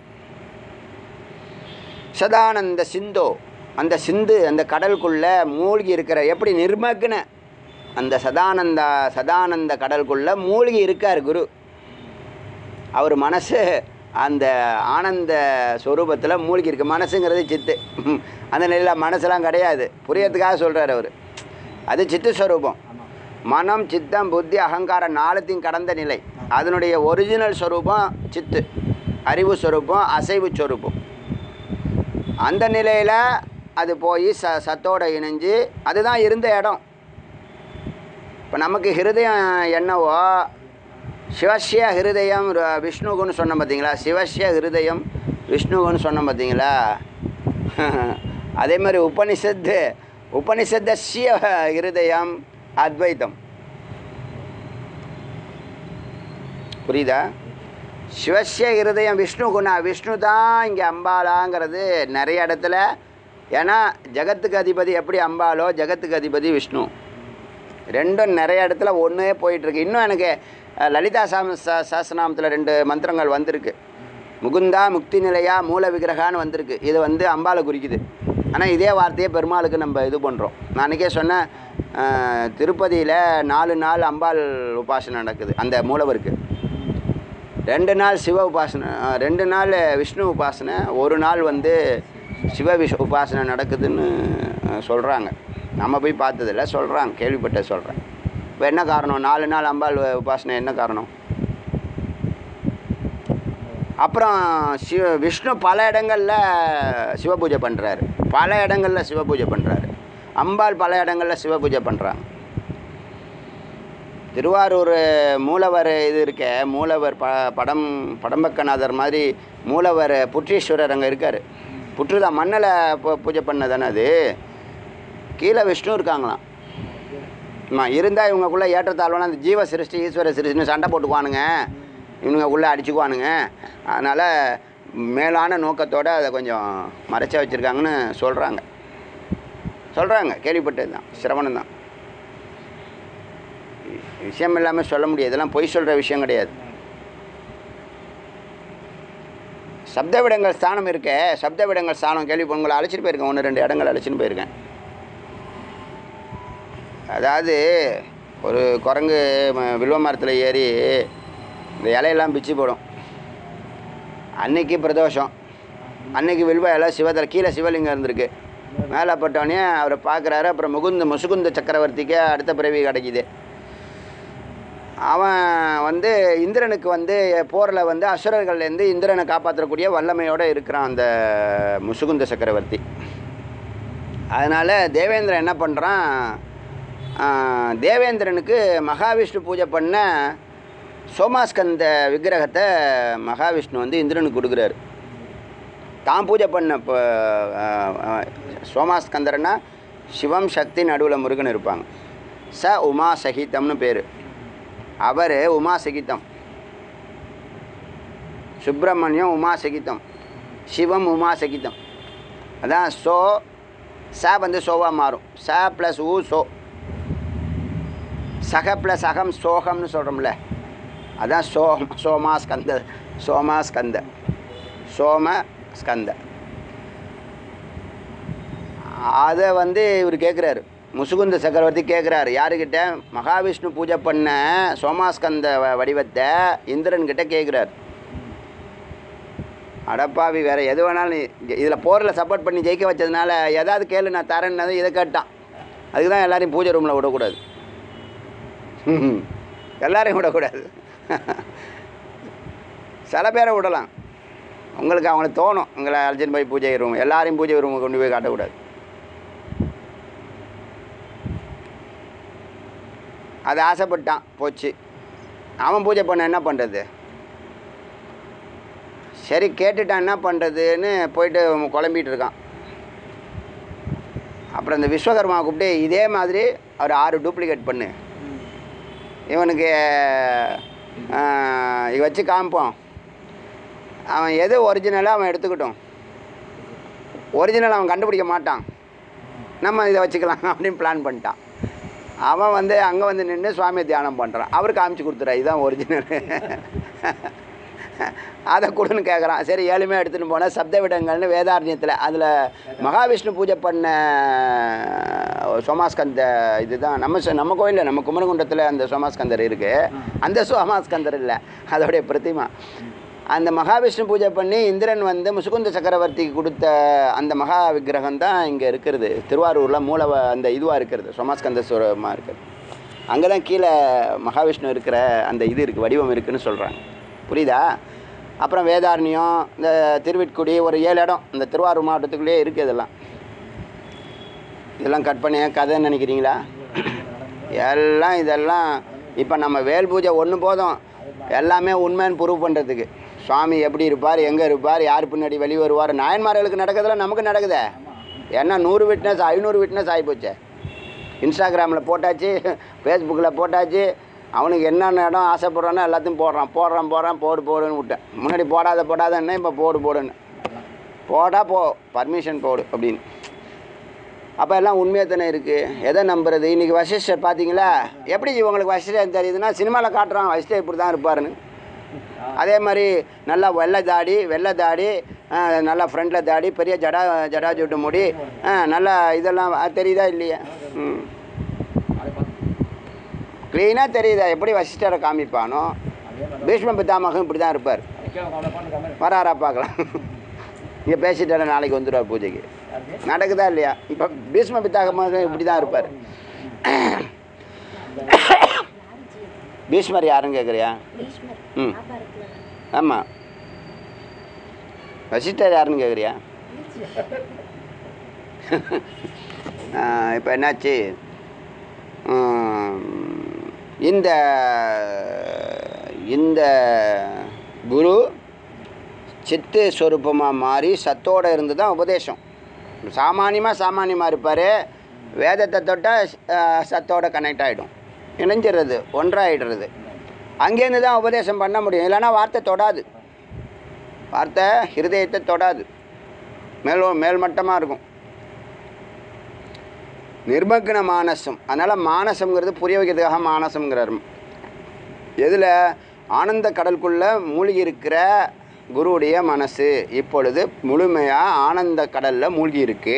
சதானந்த சிந்தோ அந்த சிந்து அந்த கடலுக்குள்ளே மூழ்கி இருக்கிற எப்படி நிர்மக்ன அந்த சதானந்த சதானந்த கடலுக்குள்ளே மூழ்கி இருக்கார் குரு அவர் மனசு அந்த ஆனந்த ஸ்வரூபத்தில் மூழ்கி இருக்கு மனசுங்கிறது சித்து அந்த நிலையில் மனசெல்லாம் கிடையாது புரியறதுக்காக சொல்கிறார் அவர் அது சித்து ஸ்வரூபம் மனம் சித்தம் புத்தி அகங்காரம் நாலுத்தையும் கடந்த நிலை அதனுடைய ஒரிஜினல் ஸ்வரூபம் சித்து அறிவு ஸ்வரூபம் அசைவு ஸ்வரூபம் அந்த நிலையில் அது போய் ச சத்தோட இணைஞ்சு அதுதான் இருந்த இடம் இப்போ நமக்கு ஹிருதயம் என்னவோ சிவசிய ஹிருதயம் ர- விஷ்ணுகுன்னு சொன்னோம் பார்த்தீங்களா சிவசிய ஹிருதயம் விஷ்ணுகுன்னு சொன்னோம் பார்த்தீங்களா அதே மாதிரி உபனிஷத்து உபனிஷத்தஸ்ய ஹிருதயம் அத்வைத்தம் புரியுதா சிவசிய ஹிருதயம் விஷ்ணு குணா விஷ்ணு தான் இங்கே அம்பாலாங்கிறது நிறைய இடத்துல ஏன்னா ஜகத்துக்கு அதிபதி எப்படி அம்பாலோ ஜகத்துக்கு அதிபதி விஷ்ணு ரெண்டும் நிறைய இடத்துல ஒன்றே போயிட்டுருக்கு இன்னும் எனக்கு அஹ், லலிதா சாம சா சாஸ்திரநாமத்தில் ரெண்டு மந்திரங்கள் வந்திருக்கு முகுந்தா முக்தி நிலையா மூல விக்கிரகான்னு வந்திருக்கு இது வந்து அம்பாலை குறிக்குது ஆனால் இதே வார்த்தையை பெருமாளுக்கு நம்ம இது பண்ணுறோம் நான் அன்றைக்கே சொன்னேன் அஹ், திருப்பதியில் நாலு நாள் அம்பாள் உபாசனை நடக்குது அந்த மூலவருக்கு ரெண்டு நாள் சிவ உபாசனை அஹ், ரெண்டு நாள் விஷ்ணு உபாசனை ஒரு நாள் வந்து சிவ விஷ உபாசனை நடக்குதுன்னு சொல்கிறாங்க நம்ம போய் பார்த்ததில்ல சொல்கிறாங்க கேள்விப்பட்ட சொல்கிறேன் இப்போ என்ன காரணம் நாலு நாள் அம்பாள் உபாசனை என்ன காரணம் அப்புறம் சிவ விஷ்ணு பல இடங்களில் சிவபூஜை பண்ணுறாரு பல இடங்களில் சிவபூஜை பண்ணுறாரு அம்பாள் பல இடங்களில் சிவபூஜை பண்ணுறாங்க திருவாரூர் மூலவர் இது இருக்க மூலவர் ப படம் படம்பக்கநாதர் மாதிரி மூலவர் புற்றீஸ்வரர் அங்கே இருக்கார் புற்று தான் மண்ணில் பூ- பூஜை பண்ணதானே அது கீழே விஷ்ணு இருக்காங்களாம் ஆமா இருந்தால் இவங்கக்குள்ளே ஏற்றத்தாழ்வான அந்த ஜீவ சிருஷ்டி ஈஸ்வர சிருஷ்டின்னு சண்டை போட்டுக்குவானுங்க இவனுங்கக்குள்ளே அடிச்சுக்குவானுங்க அதனால் மேலான நோக்கத்தோடு அதை கொஞ்சம் மறைச்சா வச்சுருக்காங்கன்னு சொல்கிறாங்க சொல்கிறாங்க கேள்விப்பட்டது தான் சிரவணம் தான் விஷயம் இல்லாமல் சொல்ல முடியாது இதெல்லாம் பொய் சொல்கிற விஷயம் கிடையாது சப்த விடங்கள் ஸ்தானம் இருக்கே சப்த விடங்கள் ஸ்தானம் கேள்வி உங்களை அழைச்சிட்டு போயிருக்கேன் ஒன்று ரெண்டு இடங்கள் அழைச்சிட்டு போயிருக்கேன் அதாவது ஒரு குரங்கு ம- வில்வ மரத்தில் ஏறி இந்த இலையெல்லாம் பிச்சு போடும் அன்னைக்கு பிரதோஷம் அன்னைக்கு வில்வ இலை சிவதர கீழே சிவலிங்கம் இருந்திருக்கு மேலே பட்டோடனே அவரை பார்க்குறாரு அப்புறம் முகுந்த முசுகுந்த சக்கரவர்த்திக்கு அடுத்த பிறவி கிடைக்குது அவன் வந்து இந்திரனுக்கு வந்து போரில் வந்து அசுரர்கள்லேருந்து இந்திரனை காப்பாற்றக்கூடிய வல்லமையோடு இருக்கிறான் அந்த முசுகுந்த சக்கரவர்த்தி அதனால் தேவேந்திரன் என்ன பண்ணுறான் தேவேந்திரனுக்கு மகாவிஷ்ணு பூஜை பண்ண சோமாஸ்கந்த விக்கிரகத்தை மகாவிஷ்ணு வந்து இந்திரனுக்கு கொடுக்குறாரு தான் பூஜை பண்ண இப்போ சோமாஸ்கந்தர்னா சிவம் சக்தி நடுவில் முருகன் இருப்பாங்க ச உமா சகிதம்னு பேர் அவர் உமா சகிதம் சுப்பிரமணியம் உமா சகிதம் சிவம் உமா சகிதம் அதான் சோ ச வந்து சோவாக மாறும் ச ப்ளஸ் ஊ சோ சக ப்ளஸ் அகம் சோகம்னு சொல்கிறோம்ல அதான் சோ Somaskanda Somaskanda Somaskanda அதை வந்து இவர் கேட்குறாரு முசுகுந்த சக்கரவர்த்தி கேட்குறாரு யாருக்கிட்ட மகாவிஷ்ணு பூஜை பண்ண சோமாஸ்கந்த வ- வடிவத்தை இந்திரன்கிட்ட கேட்குறாரு அடப்பாவி வேறு எது வேணாலும் இதில் போரில் சப்போர்ட் பண்ணி ஜெயிக்க வச்சதுனால ஏதாவது கேளு நான் தரேன்னு இதை கேட்டான் அதுக்கு தான் எல்லாரையும் பூஜை ரூமில் விடக்கூடாது ம். எல்லாரையும் விடக்கூடாது சில பேரை விடலாம் உங்களுக்கு அவங்களுக்கு தோணும் உங்களை அர்ஜுன் போய் பூஜை ரூம் எல்லாரையும் பூஜை ரூம் கொண்டு போய் காட்டக்கூடாது அது ஆசைப்பட்டான் போச்சு அவன் பூஜை பண்ண என்ன பண்ணுறது சரி கேட்டுட்டான் என்ன பண்ணுறதுன்னு போயிட்டு குழம்பிட்டு இருக்கான் அப்புறம் இந்த விஸ்வகர்மா கூப்பிட்டு இதே மாதிரி ஒரு ஆறு டூப்ளிகேட் பண்ணு இவனுக்கு ஆஹ், இதை வச்சு காமிப்போம் அவன் எது ஒரிஜினலாக அவன் எடுத்துக்கிட்டோம் ஒரிஜினல் அவன் கண்டுபிடிக்க மாட்டான் நம்ம இதை வச்சுக்கலாம் அப்படின்னு பிளான் பண்ணிட்டான் அவன் வந்து அங்கே வந்து நின்று சுவாமியை தியானம் பண்ணுறான் அவர் காமிச்சு கொடுத்துறா இதுதான் ஒரிஜினல் அதை கொடுன்னு கேட்குறான் சரி ஏழுமையாக எடுத்துகிட்டு போனால் சப்த விடங்கள்னு வேதாரண்யத்தில் அதில் மகாவிஷ்ணு பூஜை பண்ண சோமாஸ்கந்த இதுதான் நம்ம ச- நம்ம கோயிலில் நம்ம குமரகுண்டத்தில் அந்த சோமாஸ்கந்தர் இருக்குது அந்த சோமாஸ்கந்தர் இல்லை அதோடைய பிரதிமா அந்த மகாவிஷ்ணு பூஜை பண்ணி இந்திரன் வந்து முசுகுந்த சக்கரவர்த்திக்கு கொடுத்த அந்த மகா விக்கிரகம் தான் இங்கே இருக்கிறது திருவாரூரில் மூல வ- அந்த இதுவாக இருக்கிறது சோமாஸ்கந்தஸ்வரமாக இருக்குது அங்கே தான் கீழே மகாவிஷ்ணு இருக்கிற அந்த இது இருக்குது வடிவம் இருக்குன்னு சொல்கிறாங்க புரியுதா அப்புறம் வேதாரண்யம் இந்த திருவிட்குடி ஒரு ஏழு இடம் இந்த திருவாரூர் மாவட்டத்துக்குள்ளேயே இருக்குது இதெல்லாம் இதெல்லாம் கட் பண்ணி கதைன்னு நினைக்கிறீங்களா எல்லாம் இதெல்லாம் இப்போ நம்ம வேல் பூஜை ஒன்று போதும் எல்லாமே உண்மைன்னு ப்ரூவ் பண்ணுறதுக்கு சுவாமி எப்படி இருப்பார் எங்கே இருப்பார் யார் பின்னாடி வெளியே வருவார் நாயன்மார்களுக்கு நடக்கிறதுல நமக்கு நடக்குதே ஏன்னா நூறு விட்னஸ் ஐநூறு விட்னஸ் ஆகிப்போச்சே இன்ஸ்டாகிராமில் போட்டாச்சு ஃபேஸ்புக்கில் போட்டாச்சு அவனுக்கு என்னென்ன இடம் ஆசைப்படுறானோ எல்லாத்தையும் போடுறான் போடுறான் போடுறான் போடு போடுன்னு விட்டேன் முன்னாடி போடாத போடாதன்னு இப்போ போடு போடுன்னு போடா போ பர்மிஷன் போடு அப்படின்னு அப்போ எல்லாம் உண்மையாக தானே இருக்குது எதை நம்புறது இன்றைக்கி வசிஷ்டர் பார்த்தீங்களா எப்படி இவங்களுக்கு வசிஷ்டர் தெரியுதுன்னா சினிமாவில் காட்டுறான் வசிஷ்டர் இப்படி தான் இருப்பாருன்னு அதே மாதிரி நல்லா வெள்ளை தாடி வெள்ளை தாடி ஆ, நல்லா ஃப்ரண்டில் தாடி பெரிய ஜடா ஜடா ஜுட்டு முடி ஆ, நல்லா இதெல்லாம் அது தெரியுதா இல்லையா ம் க்ளீனாக தெரியுதா எப்படி வசிஷ்டரை காமிப்பானோ பீஷ்ம பித்தாமகம் இப்படி தான் இருப்பார் வராரா பார்க்கலாம் இங்கே பேசிட்டாரு நாளைக்கு வந்துடுவார் பூஜைக்கு நடக்குதா இல்லையா இப்போ பீஷ்ம பித்தாமகம் இப்படி தான் இருப்பார் பீஷ்மர் யாருன்னு கேட்குறியா பீஷ்மர் ம் வியாபாரத்துல தான். ஆமாம் வசிஷ்டர் யாருன்னு கேட்குறியா இப்போ என்னாச்சு உம், இந்த இந்த குரு சித்து ஸ்வரூபமாக மாறி சத்தோட இருந்து தான் உபதேசம் சாமானியமாக சாமானியமாக இருப்பார் வேதத்தை தொட்டால் சத்தோட கனெக்ட் ஆகிடும் இணைஞ்சிடுறது ஒன்றாயிடுறது அங்கேருந்து தான் உபதேசம் பண்ண முடியும் இல்லைன்னா வார்த்தை தொடாது வார்த்தை ஹிருதயத்தை தொடாது மேல் மேல்மட்டமாக இருக்கும் நிர்மக்ன மானசம் அதனால் மானசம்ங்கிறது புரிய வைக்கிறதுக்காக மானசம்ங்கிறார் எதில் ஆனந்த கடலுக்குள்ளே மூழ்கி இருக்கிற குருவுடைய மனசு இப்பொழுது முழுமையாக ஆனந்த கடலில் மூழ்கி இருக்கு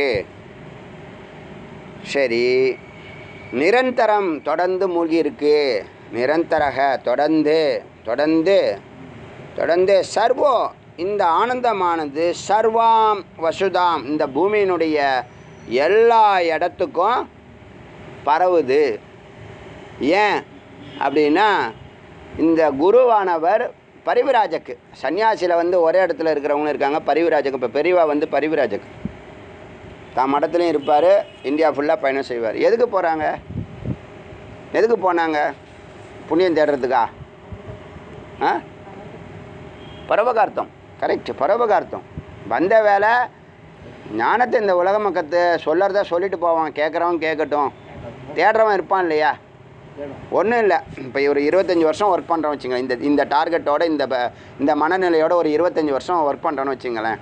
சரி நிரந்தரம் தொடர்ந்து மூழ்கி இருக்கு நிரந்தரக தொடர்ந்து தொடர்ந்து தொடர்ந்து சர்வோ இந்த ஆனந்தமானது சர்வாம் வசுதாம் இந்த பூமியினுடைய எல்லா இடத்துக்கும் பரவுது ஏன் அப்படின்னா இந்த குருவானவர் பரிவிராஜக்கு சன்னியாசியில் வந்து ஒரே இடத்துல இருக்கிறவங்க இருக்காங்க பரிவிராஜக்கு இப்போ பெரியவா வந்து பரிவிராஜக்கு தான் மடத்துலையும் இருப்பார் இந்தியா ஃபுல்லாக பயணம் செய்வார் எதுக்கு போகிறாங்க எதுக்கு போனாங்க புண்ணியம் தேடுறதுக்கா ஆ பரோபகார்த்தம் கரெக்ட் பரோபகார்த்தம் வந்த வேலை ஞானத்தை இந்த உலக மக்கத்து சொல்லறத சொல்லிட்டு போவான் கேட்குறவன் கேட்கட்டும் தேடுறவன் இருப்பான் இல்லையா ஒன்றும் இல்லை இப்போ ஒரு இருபத்தஞ்சி வருஷம் ஒர்க் பண்ணுறோம் வச்சுங்க இந்த இந்த டார்கெட்டோட இந்த ப- இந்த மனநிலையோட ஒரு இருபத்தஞ்சி வருஷம் ஒர்க் பண்ணுறோன்னு வச்சுங்களேன்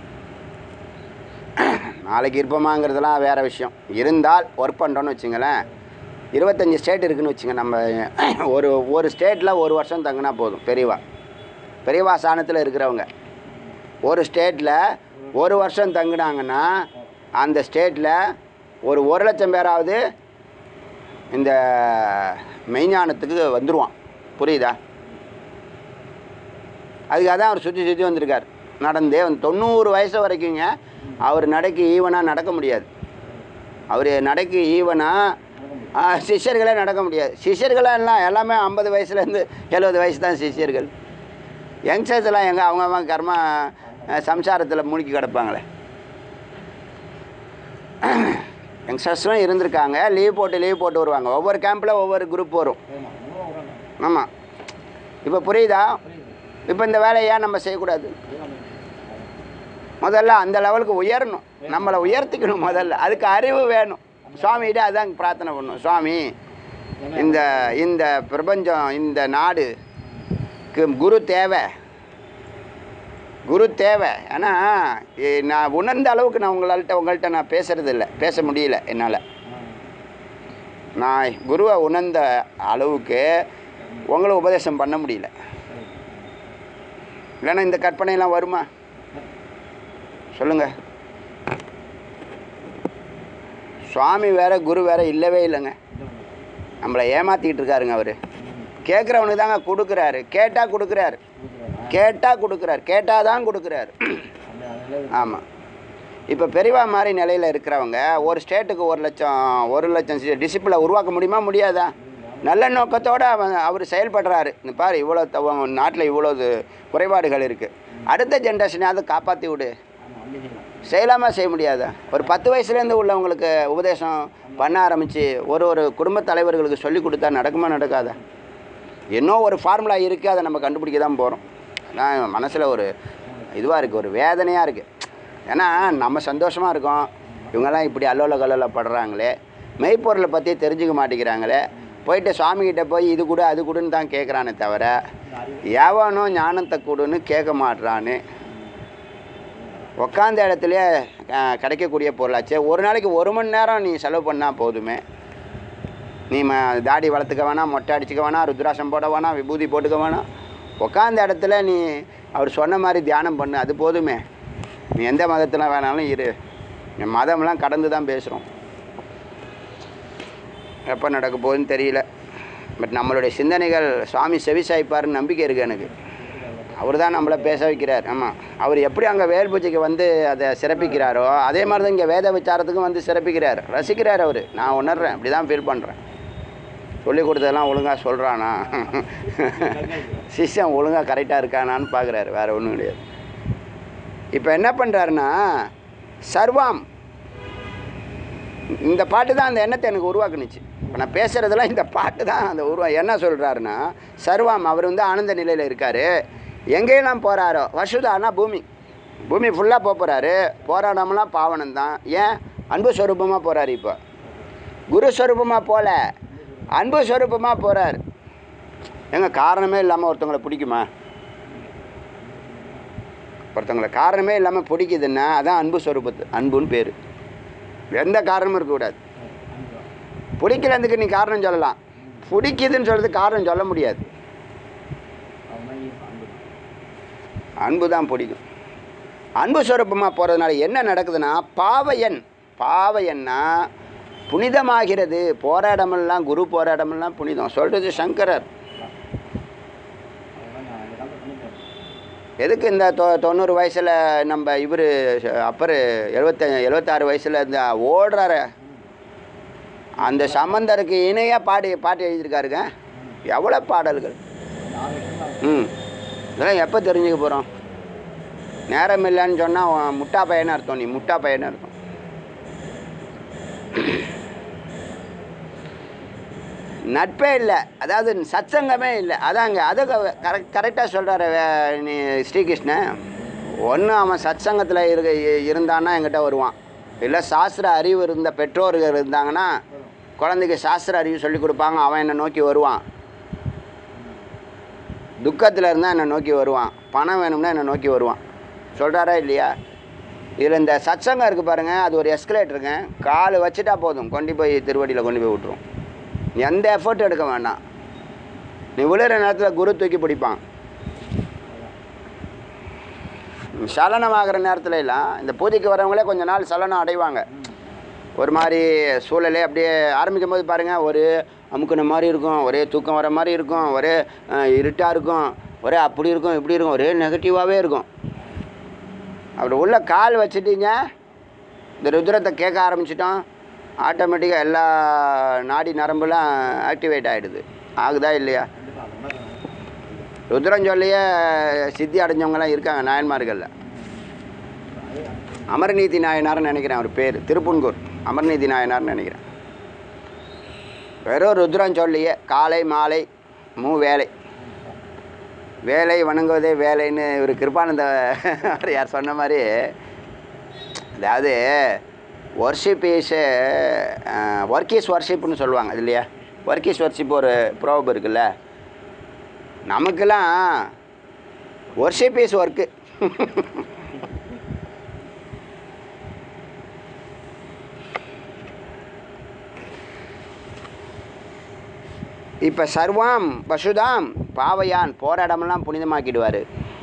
நாளைக்கு இருப்போமாங்கிறதுலாம் வேறு விஷயம் இருந்தால் ஒர்க் பண்ணுறோன்னு வச்சுங்களேன் இருபத்தஞ்சி ஸ்டேட் இருக்குன்னு வச்சுங்க நம்ம ஒரு ஒரு ஸ்டேட்டில் ஒரு வருஷம் தங்கினா போதும் பெரியவா பெரியவா சாணத்தில் இருக்கிறவங்க ஒரு ஸ்டேட்டில் ஒரு வருஷம் தங்குனாங்கன்னா அந்த ஸ்டேட்டில் ஒரு ஒரு லட்சம் பேராவது இந்த மெய்ஞானத்துக்கு வந்துடுவான் புரியுதா அதுக்காக தான் அவர் சுற்றி சுற்றி வந்திருக்கார் நடந்தே வந்து தொண்ணூறு வயசு வரைக்குங்க அவர் நடைக்கு ஈவனாக நடக்க முடியாது அவர் நடைக்கு ஈவனாக சிஷ்யர்களே நடக்க முடியாது சிஷ்யர்களாக எல்லாம் எல்லாமே ஐம்பது வயசுலேருந்து எழுபது வயசு தான் சிஷ்யர்கள் யங்ஸ்டர்ஸ் எல்லாம் எங்கே அவங்க அவங்க கர்மா சம்சாரத்தில் மூழ்கி கிடப்பாங்களே யங்ஸ்டர்ஸ்லாம் இருந்திருக்காங்க லீவ் போட்டு லீவ் போட்டு வருவாங்க ஒவ்வொரு கேம்பில் ஒவ்வொரு குரூப் வரும் ஆமாம் இப்போ புரியுதா இப்போ இந்த வேலையை ஏன் நம்ம செய்யக்கூடாது முதல்ல அந்த லெவலுக்கு உயரணும் நம்மளை உயர்த்திக்கணும் முதல்ல அதுக்கு அறிவு வேணும் சுவாமிகிட்ட அதான் பிரார்த்தனை பண்ணணும் சுவாமி இந்த இந்த பிரபஞ்சம் இந்த நாடுக்கு குரு தேவை குரு தேவை ஏன்னா இ- நான் உணர்ந்த அளவுக்கு நான் உங்கள்கிட்ட உங்கள்கிட்ட நான் பேசுறது இல்லை பேச முடியல என்னால் நான் குருவை உணர்ந்த அளவுக்கு உங்களை உபதேசம் பண்ண முடியல இல்லைன்னா இந்த கற்பனையெல்லாம் வருமா சொல்லுங்க சுவாமி வேற குரு வேற இல்லவே இல்லைங்க நம்மளை ஏமாத்திக்கிட்டு இருக்காருங்க அவர் கேட்குறவனுக்கு தாங்க கொடுக்குறாரு கேட்டால் கொடுக்குறாரு கேட்டால் கொடுக்குறாரு கேட்டால் தான் கொடுக்குறாரு ஆமாம் இப்போ பெரியவா மாதிரி நிலையில் இருக்கிறவங்க ஒரு ஸ்டேட்டுக்கு ஒரு லட்சம் ஒரு லட்சம் டிசிப்ளினை உருவாக்க முடியுமா முடியாதா நல்ல நோக்கத்தோடு அவன் அவர் செயல்படுறாரு இந்த பாரு இவ்வளோ தவ- நாட்டில் இவ்வளோ குறைபாடுகள் இருக்குது அடுத்த ஜென்ரேஷனையாவது காப்பாற்றி விடு செய்யலாமா செய்ய முடியாதா ஒரு பத்து வயசுலேருந்து உள்ளவங்களுக்கு உபதேசம் பண்ண ஆரம்பித்து ஒரு ஒரு குடும்ப தலைவர்களுக்கு சொல்லி கொடுத்தா நடக்குமா நடக்காதா இன்னும் ஒரு ஃபார்முலா இருக்குது அதை நம்ம கண்டுபிடிக்க தான் போகிறோம் நான் மனசில் ஒரு இதுவாக இருக்குது ஒரு வேதனையாக இருக்குது ஏன்னா நம்ம சந்தோஷமாக இருக்கோம் இவங்கெல்லாம் இப்படி அல்லோல கல்லோல படுறாங்களே மெய்ப்பொருளை பற்றி தெரிஞ்சுக்க மாட்டேங்கிறாங்களே போயிட்டு சுவாமிகிட்ட போய் இது கொடு அது கொடுன்னு தான் கேட்குறானே தவிர எவனோ ஞானத்தை கொடுன்னு கேட்க மாட்றான்னு உக்காந்த இடத்துலையே அஹ், கிடைக்கக்கூடிய பொருளாச்சே ஒரு நாளைக்கு ஒரு மணி நேரம் நீ செலவு பண்ணால் போதுமே நீ ம தாடி வளர்த்துக்க வேணாம் மொட்டை அடிச்சுக்க வேணாம் ருத்ராசம் போட வேணாம் விபூதி போட்டுக்க வேணாம் உக்காந்த இடத்துல நீ அவர் சொன்ன மாதிரி தியானம் பண்ணு அது போதுமே நீ எந்த மதத்தில் வேணாலும் இரு இந்த மதம்லாம் கடந்து தான் பேசுகிறோம் எப்போ நடக்க போகுதுன்னு தெரியல பட் நம்மளுடைய சிந்தனைகள் சுவாமி செவிசாய்ப்பாருன்னு நம்பிக்கை இருக்குது எனக்கு அவர் தான் நம்மளை பேச வைக்கிறார் ஆமாம் அவர் எப்படி அங்கே வேல் பூஜைக்கு வந்து அதை சிறப்பிக்கிறாரோ அதே மாதிரி தான் இங்கே வேத விசாரத்துக்கும் வந்து சிறப்பிக்கிறார் ரசிக்கிறார் அவர் நான் உணர்றேன் அப்படி தான் ஃபீல் பண்ணுறேன் சொல்லி கொடுத்ததெல்லாம் ஒழுங்காக சொல்கிறானா சிஷ்யம் ஒழுங்காக கரெக்டாக இருக்கானான்னு பார்க்குறாரு வேறு ஒன்றும் கிடையாது இப்போ என்ன பண்ணுறாருன்னா சர்வாம் இந்த பாட்டு தான் அந்த எண்ணத்தை எனக்கு உருவாக்குனுச்சு இப்போ நான் பேசுகிறதெல்லாம் இந்த பாட்டு தான் அந்த உருவா என்ன சொல்கிறாருன்னா சர்வாம் அவர் வந்து ஆனந்த நிலையில் இருக்கார் எங்கெல்லாம் போகிறாரோ வசுதானா பூமி பூமி ஃபுல்லாக போக போகிறாரு போராடாமலாம் பாவனம் தான் ஏன் அன்பு ஸ்வரூபமாக போகிறாரு இப்போ குரு ஸ்வரூபமாக போகல அன்பு ஸ்வரூபமாக போகிறார் ஏங்க காரணமே இல்லாமல் ஒருத்தவங்களை பிடிக்குமா ஒருத்தவங்களை காரணமே இல்லாமல் பிடிக்குதுன்னா அதான் அன்பு ஸ்வரூபத்து அன்புன்னு பேர் எந்த காரணமும் இருக்கக்கூடாது பிடிக்கலதுக்கு நீ காரணம் சொல்லலாம் பிடிக்குதுன்னு சொல்கிறது காரணம் சொல்ல முடியாது அன்பு தான் பிடிக்கும் அன்பு சுரூபமாக போகிறதுனால என்ன நடக்குதுன்னா பாவையன் பாவையன்னா புனிதமாகிறது போராடமெல்லாம் குரு போராடமெல்லாம் புனிதம் சொல்கிறது சங்கரர் எதுக்கு இந்த தொ தொண்ணூறு வயசில் நம்ம இவர் அப்பர் எழுபத்த எழுபத்தாறு வயசில் இந்த ஓடுறாரு அந்த சம்பந்தருக்கு இணையாக பாடி பாட்டு எழுதியிருக்காருங்க எவ்வளோ பாடல்கள் ம் இதெல்லாம் எப்போ தெரிஞ்சுக்க போகிறோம் நேரம் இல்லைன்னு சொன்னால் முட்டா பையன்னு அர்த்தம் நீ முட்டா பையன்னு அர்த்தம் நட்பே இல்லை அதாவது சத்சங்கமே இல்லை அதாங்க அதை கரெக்ட் கரெக்டாக சொல்கிறாரு நீ ஸ்ரீகிருஷ்ணன் ஒன்று அவன் சத்சங்கத்தில் இருக்க இருந்தான்னா என்கிட்ட வருவான் இல்லை சாஸ்திர அறிவு இருந்த பெற்றோர்கள் இருந்தாங்கன்னா குழந்தைக்கு சாஸ்திர அறிவு சொல்லி கொடுப்பாங்க அவன் என்னை நோக்கி வருவான் துக்கத்தில் இருந்தால் என்னை நோக்கி வருவான் பணம் வேணும்னா என்னை நோக்கி வருவான் சொல்கிறாரா இல்லையா இதில் இந்த சத்சங்கம் இருக்குது பாருங்கள் அது ஒரு எஸ்கலேட்டருங்க கால் வச்சுட்டா போதும் கொண்டு போய் திருவடியில் கொண்டு போய் விட்ருவோம் எந்த எஃபர்ட் எடுக்க வேண்டாம் நீ விழுற நேரத்தில் குரு தூக்கி பிடிப்பான் சலனமாகிற நேரத்துல எல்லாம் இந்த பூஜைக்கு வரவங்களே கொஞ்ச நாள் சலனம் அடைவாங்க ஒரு மாதிரி சூழலே அப்படியே ஆரம்பிக்கும் போது பாருங்கள் ஒரு அமுக்குன மாதிரி இருக்கும் ஒரே தூக்கம் வர மாதிரி இருக்கும் ஒரே இருட்டாக இருக்கும் ஒரே அப்படி இருக்கும் இப்படி இருக்கும் ஒரே நெகட்டிவாகவே இருக்கும் அப்படி உள்ள கால் வச்சிட்டீங்க இந்த ருத்ரத்தை கேட்க ஆரம்பிச்சிட்டோம் ஆட்டோமேட்டிக்காக எல்லா நாடி நரம்புலாம் ஆக்டிவேட் ஆகிடுது ஆகுதா இல்லையா ருத்ரம் சொல்லியே சித்தி அடைஞ்சவங்கலாம் இருக்காங்க நாயன்மார்களில் அமர்நீதி நாயனார்னு நினைக்கிறேன் அவர் பேர் திருப்புன்கூர் அமர்நீதி நாயனார்னு நினைக்கிறேன் வெறும் ருத்ரம் சொல்லியே காலை மாலை மூ வேலை வேலை வணங்குவதே வேலைன்னு இவர் கிருபானந்த யார் சொன்ன மாதிரி அதாவது ஒர்ஷிப் இஸ் ஒர்க் இஸ் ஒர்ஷிப்னு சொல்லுவாங்க அது இல்லையா ஒர்க் இஸ் ஒர்ஷிப் ஒரு ப்ரோப் இருக்குல்ல நமக்கெல்லாம் ஒர்ஷிப் இஸ் ஒர்க்கு இப்போ சர்வாம் பசுதாம் பாவையான் போகிற இடமெல்லாம் புனிதமாக்கிடுவார்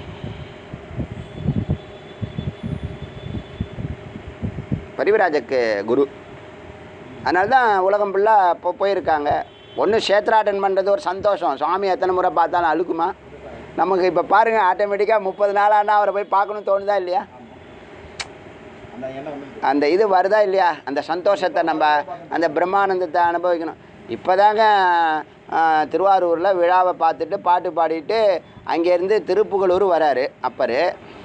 பரிவராஜக்கு குரு அதனால தான் உலகம் ஃபுல்லாக இப்போ போயிருக்காங்க ஒன்று க்ஷேத்ராட்டன் பண்ணுறது ஒரு சந்தோஷம் சுவாமி எத்தனை முறை பார்த்தாலும் அழுக்குமா நமக்கு இப்போ பாருங்கள் ஆட்டோமேட்டிக்காக முப்பது நாளானா அவரை போய் பார்க்கணும்னு தோணுதா இல்லையா அந்த எண்ணம் வந்து அந்த இது வருதா இல்லையா அந்த சந்தோஷத்தை நம்ம அந்த பிரம்மானந்தத்தை அனுபவிக்கணும் இப்போ தாங்க திருவாரூரில் விழாவை பார்த்துட்டு பாட்டு பாடிட்டு அங்கேருந்து திருப்புகலூர் வராரு அப்பர்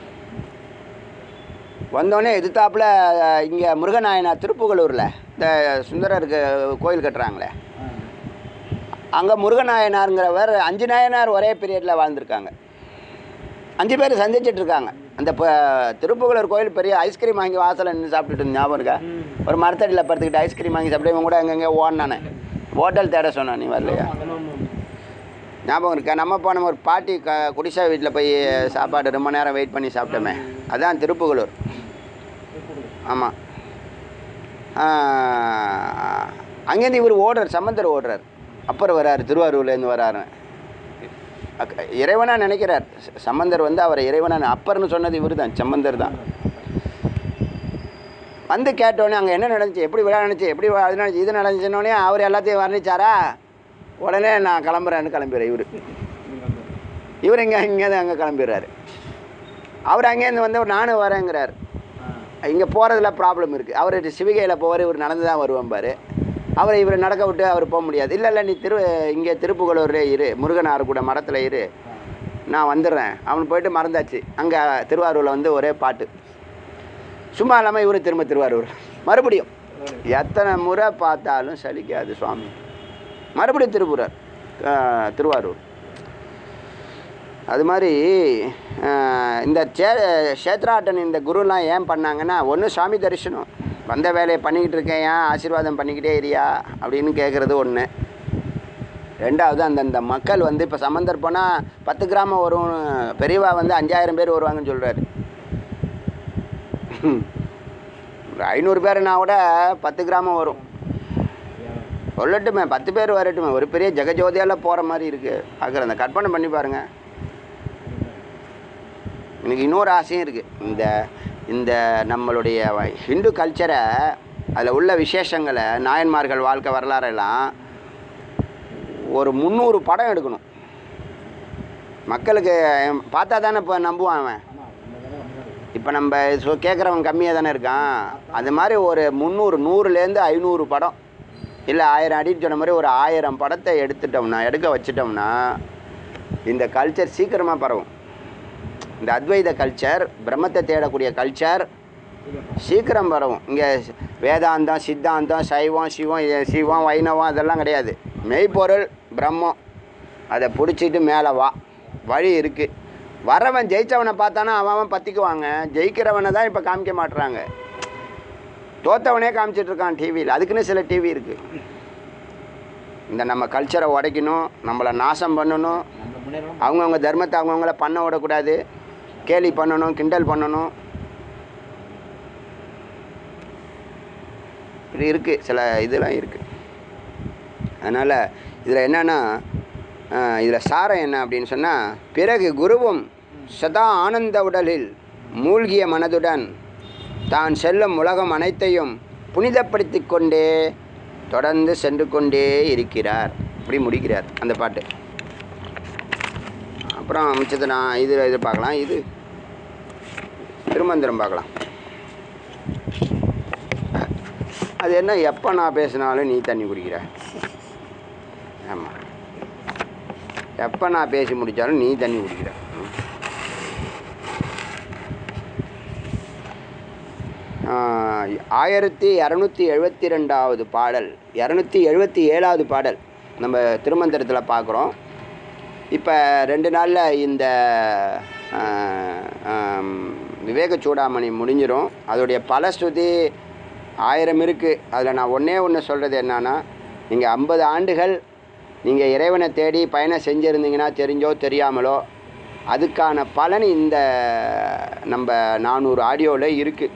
வந்தோடனே எதிர்த்தாப்புல இங்கே முருகநாயனார் திருப்புகலூரில் இந்த சுந்தரருக்கு கோயில் கட்டுறாங்களே அங்கே முருகநாயனாருங்கிறவர் அஞ்சு நாயனார் ஒரே பீரியடில் வாழ்ந்திருக்காங்க அஞ்சு பேர் சந்திச்சிட்டு இருக்காங்க அந்த இப்போ திருப்புகலூர் கோயில் பெரிய ஐஸ்கிரீம் வாங்கி வாசலில் நின்று சாப்பிட்டுட்டு இருந்த ஞாபகம் இருக்கா ஒரு மரத்தடியில் படுத்துக்கிட்டு ஐஸ்கிரீம் வாங்கி சாப்பிட்டு இவன் கூட எங்கெங்கே ஓடினானே ஹோட்டல் தேட சொன்னான் நீ வரலையா ஞாபகம் இருக்கா நம்ம போன ஒரு பாட்டி க குடிசா வீட்டில் போய் சாப்பாடு ரொம்ப நேரம் வெயிட் பண்ணி சாப்பிட்டோமே அதான் திருப்புகலூர் ஆமாம் அங்கேருந்து இவர் ஓடுறார் சம்பந்தர் ஓடுறார் அப்புறம் வராரு திருவாரூர்லேருந்து வராரு அக்க- இறைவனா நினைக்கிறார் ச- சம்பந்தர் வந்து அவரை இறைவனா அப்பர்னு சொன்னது இவர் தான் சம்பந்தர் தான் வந்து கேட்டோடனே அங்கே என்ன நடந்துச்சு எப்படி விழா நடந்துச்சு எப்படி வ- அது நடந்துச்சு இது நடந்துச்சுன்னொடனே அவர் எல்லாத்தையும் வர்ணிச்சாரா உடனே நான் கிளம்புறேன்னு கிளம்பிடுறேன் இவர் இவர் இங்கே இங்கேருந்து அங்கே கிளம்பிடுறாரு அவர் அங்கேருந்து வந்து நானும் வரேங்கிறார் இங்கே போகிறதுல ப்ராப்ளம் இருக்குது அவர் சிவிகையில் போவார் இவர் நடந்து தான் வருவான் பாரு அவரை இவர் நடக்க விட்டு அவர் போக முடியாது இல்லை இல்லை நீ திரு இங்கே திருப்புகலூர்லே இரு முருகனார் கூட மடத்தில் இரு நான் வந்துடுறேன் அவன் போயிட்டு மறந்தாச்சு அங்கே திருவாரூரில் வந்து ஒரே பாட்டு சும்மா இல்லாமல் இவர் திரும்ப திருவாரூர் மறுபடியும் எத்தனை முறை பார்த்தாலும் சலிக்காது சுவாமி மறுபடியும் திருப்புரார் ஆஹ், திருவாரூர் அது மாதிரி ஆஹ், இந்த சே க்ஷேத்ராட்டன் இந்த குருலாம் ஏன் பண்ணாங்கன்னா ஒன்று சுவாமி தரிசனம் வந்த வேலையை பண்ணிக்கிட்டு இருக்கேன் ஏன் ஆசீர்வாதம் பண்ணிக்கிட்டே இரியா அப்படின்னு கேட்குறது ஒன்று ரெண்டாவது அந்தந்த மக்கள் வந்து இப்போ சமந்தர் போனால் பத்து கிராமம் வரும் பெரியவா வந்து அஞ்சாயிரம் பேர் வருவாங்கன்னு சொல்கிறாரு ஒரு ஐநூறு பேருனா கூட பத்து கிராமம் வரும் சொல்லட்டுமே பத்து பேர் வரட்டுமே ஒரு பெரிய ஜெகஜோதியால் போகிற மாதிரி இருக்குது பார்க்குறேன் அந்த கற்பனை பண்ணி பாருங்கள் எனக்கு இன்னொரு ஆசையும் இருக்குது இந்த இந்த நம்மளுடைய ஹிந்து கல்ச்சரை அதில் உள்ள விசேஷங்களை நாயன்மார்கள் வாழ்க்கை வரலாறெல்லாம் ஒரு முந்நூறு படம் எடுக்கணும் மக்களுக்கு பார்த்தா தானே இப்போ நம்புவான் அவன் இப்போ நம்ம சொ கேட்குறவன் கம்மியாக தானே இருக்கான் அது மாதிரி ஒரு முந்நூறு நூறுலேருந்து ஐநூறு படம் இல்லை ஆயிரம் அடின்னு சொன்ன மாதிரி ஒரு ஆயிரம் படத்தை எடுத்துட்டோம்னா எடுக்க வச்சிட்டோம்னா இந்த கல்ச்சர் சீக்கிரமாக பரவும் இந்த அத்வைத கல்ச்சர் பிரம்மத்தை தேடக்கூடிய கல்ச்சர் சீக்கிரம் பரவும் இங்கே வேதாந்தம் சித்தாந்தம் சைவம் சிவம் இ- சிவம் வைணவம் அதெல்லாம் கிடையாது மெய்ப்பொருள் பிரம்மம் அதை பிடிச்சிட்டு மேலே வா வழி இருக்குது வரவன் ஜெயிச்சவனை பார்த்தானா அவன் அவன் பற்றிக்குவாங்க ஜெயிக்கிறவனை தான் இப்போ காமிக்க மாட்றாங்க தோத்தவனே காமிச்சிட்டு இருக்கான் டிவியில் அதுக்குன்னு சில டிவி இருக்குது இந்த நம்ம கல்ச்சரை உடைக்கணும் நம்மளை நாசம் பண்ணணும் நம்ம முன்னேறணும் அவங்கவுங்க தர்மத்தை அவங்கவுங்கள பண்ண விடக்கூடாது கேலி பண்ணணும் கிண்டல் பண்ணணும் இப்படி இருக்குது சில இதெல்லாம் இருக்குது அதனால் இதில் என்னென்னா இதில் சாரம் என்ன அப்படின்னு சொன்னால் பிறகு குருவும் சதா ஆனந்த உடலில் மூழ்கிய மனதுடன் தான் செல்லும் உலகம் அனைத்தையும் புனிதப்படுத்தி கொண்டே தொடர்ந்து சென்று கொண்டே இருக்கிறார் இப்படி முடிக்கிறார் அந்த பாட்டு அப்புறம் மிச்சத்தை நான் இது இது பார்க்கலாம் இது திருமந்திரம் பார்க்கலாம் அது என்ன எப்போ நான் பேசினாலும் நீ தண்ணி குடிக்கிற ஆமாம் எப்போ நான் பேசி முடித்தாலும் நீ தண்ணி குடிக்கிற ம். ஆஹ், ஆயிரத்தி இரநூத்தி எழுபத்தி ரெண்டாவது பாடல் இரநூத்தி எழுபத்தி ஏழாவது பாடல் நம்ம திருமந்திரத்தில் பார்க்குறோம் இப்போ ரெண்டு நாளில் இந்த ஆஹ், ஆம், விவேக சூடாமணி முடிஞ்சிடும் அதோடைய பலஸ்ருதி ஆயிரம் இருக்குது அதில் நான் ஒன்றே ஒன்று சொல்கிறது என்னன்னா நீங்கள் ஐம்பது ஆண்டுகள் நீங்கள் இறைவனை தேடி பயணம் செஞ்சுருந்தீங்கன்னா தெரிஞ்சோ தெரியாமலோ அதுக்கான பலன் இந்த நம்ம நானூறு ஆடியோவில் இருக்குது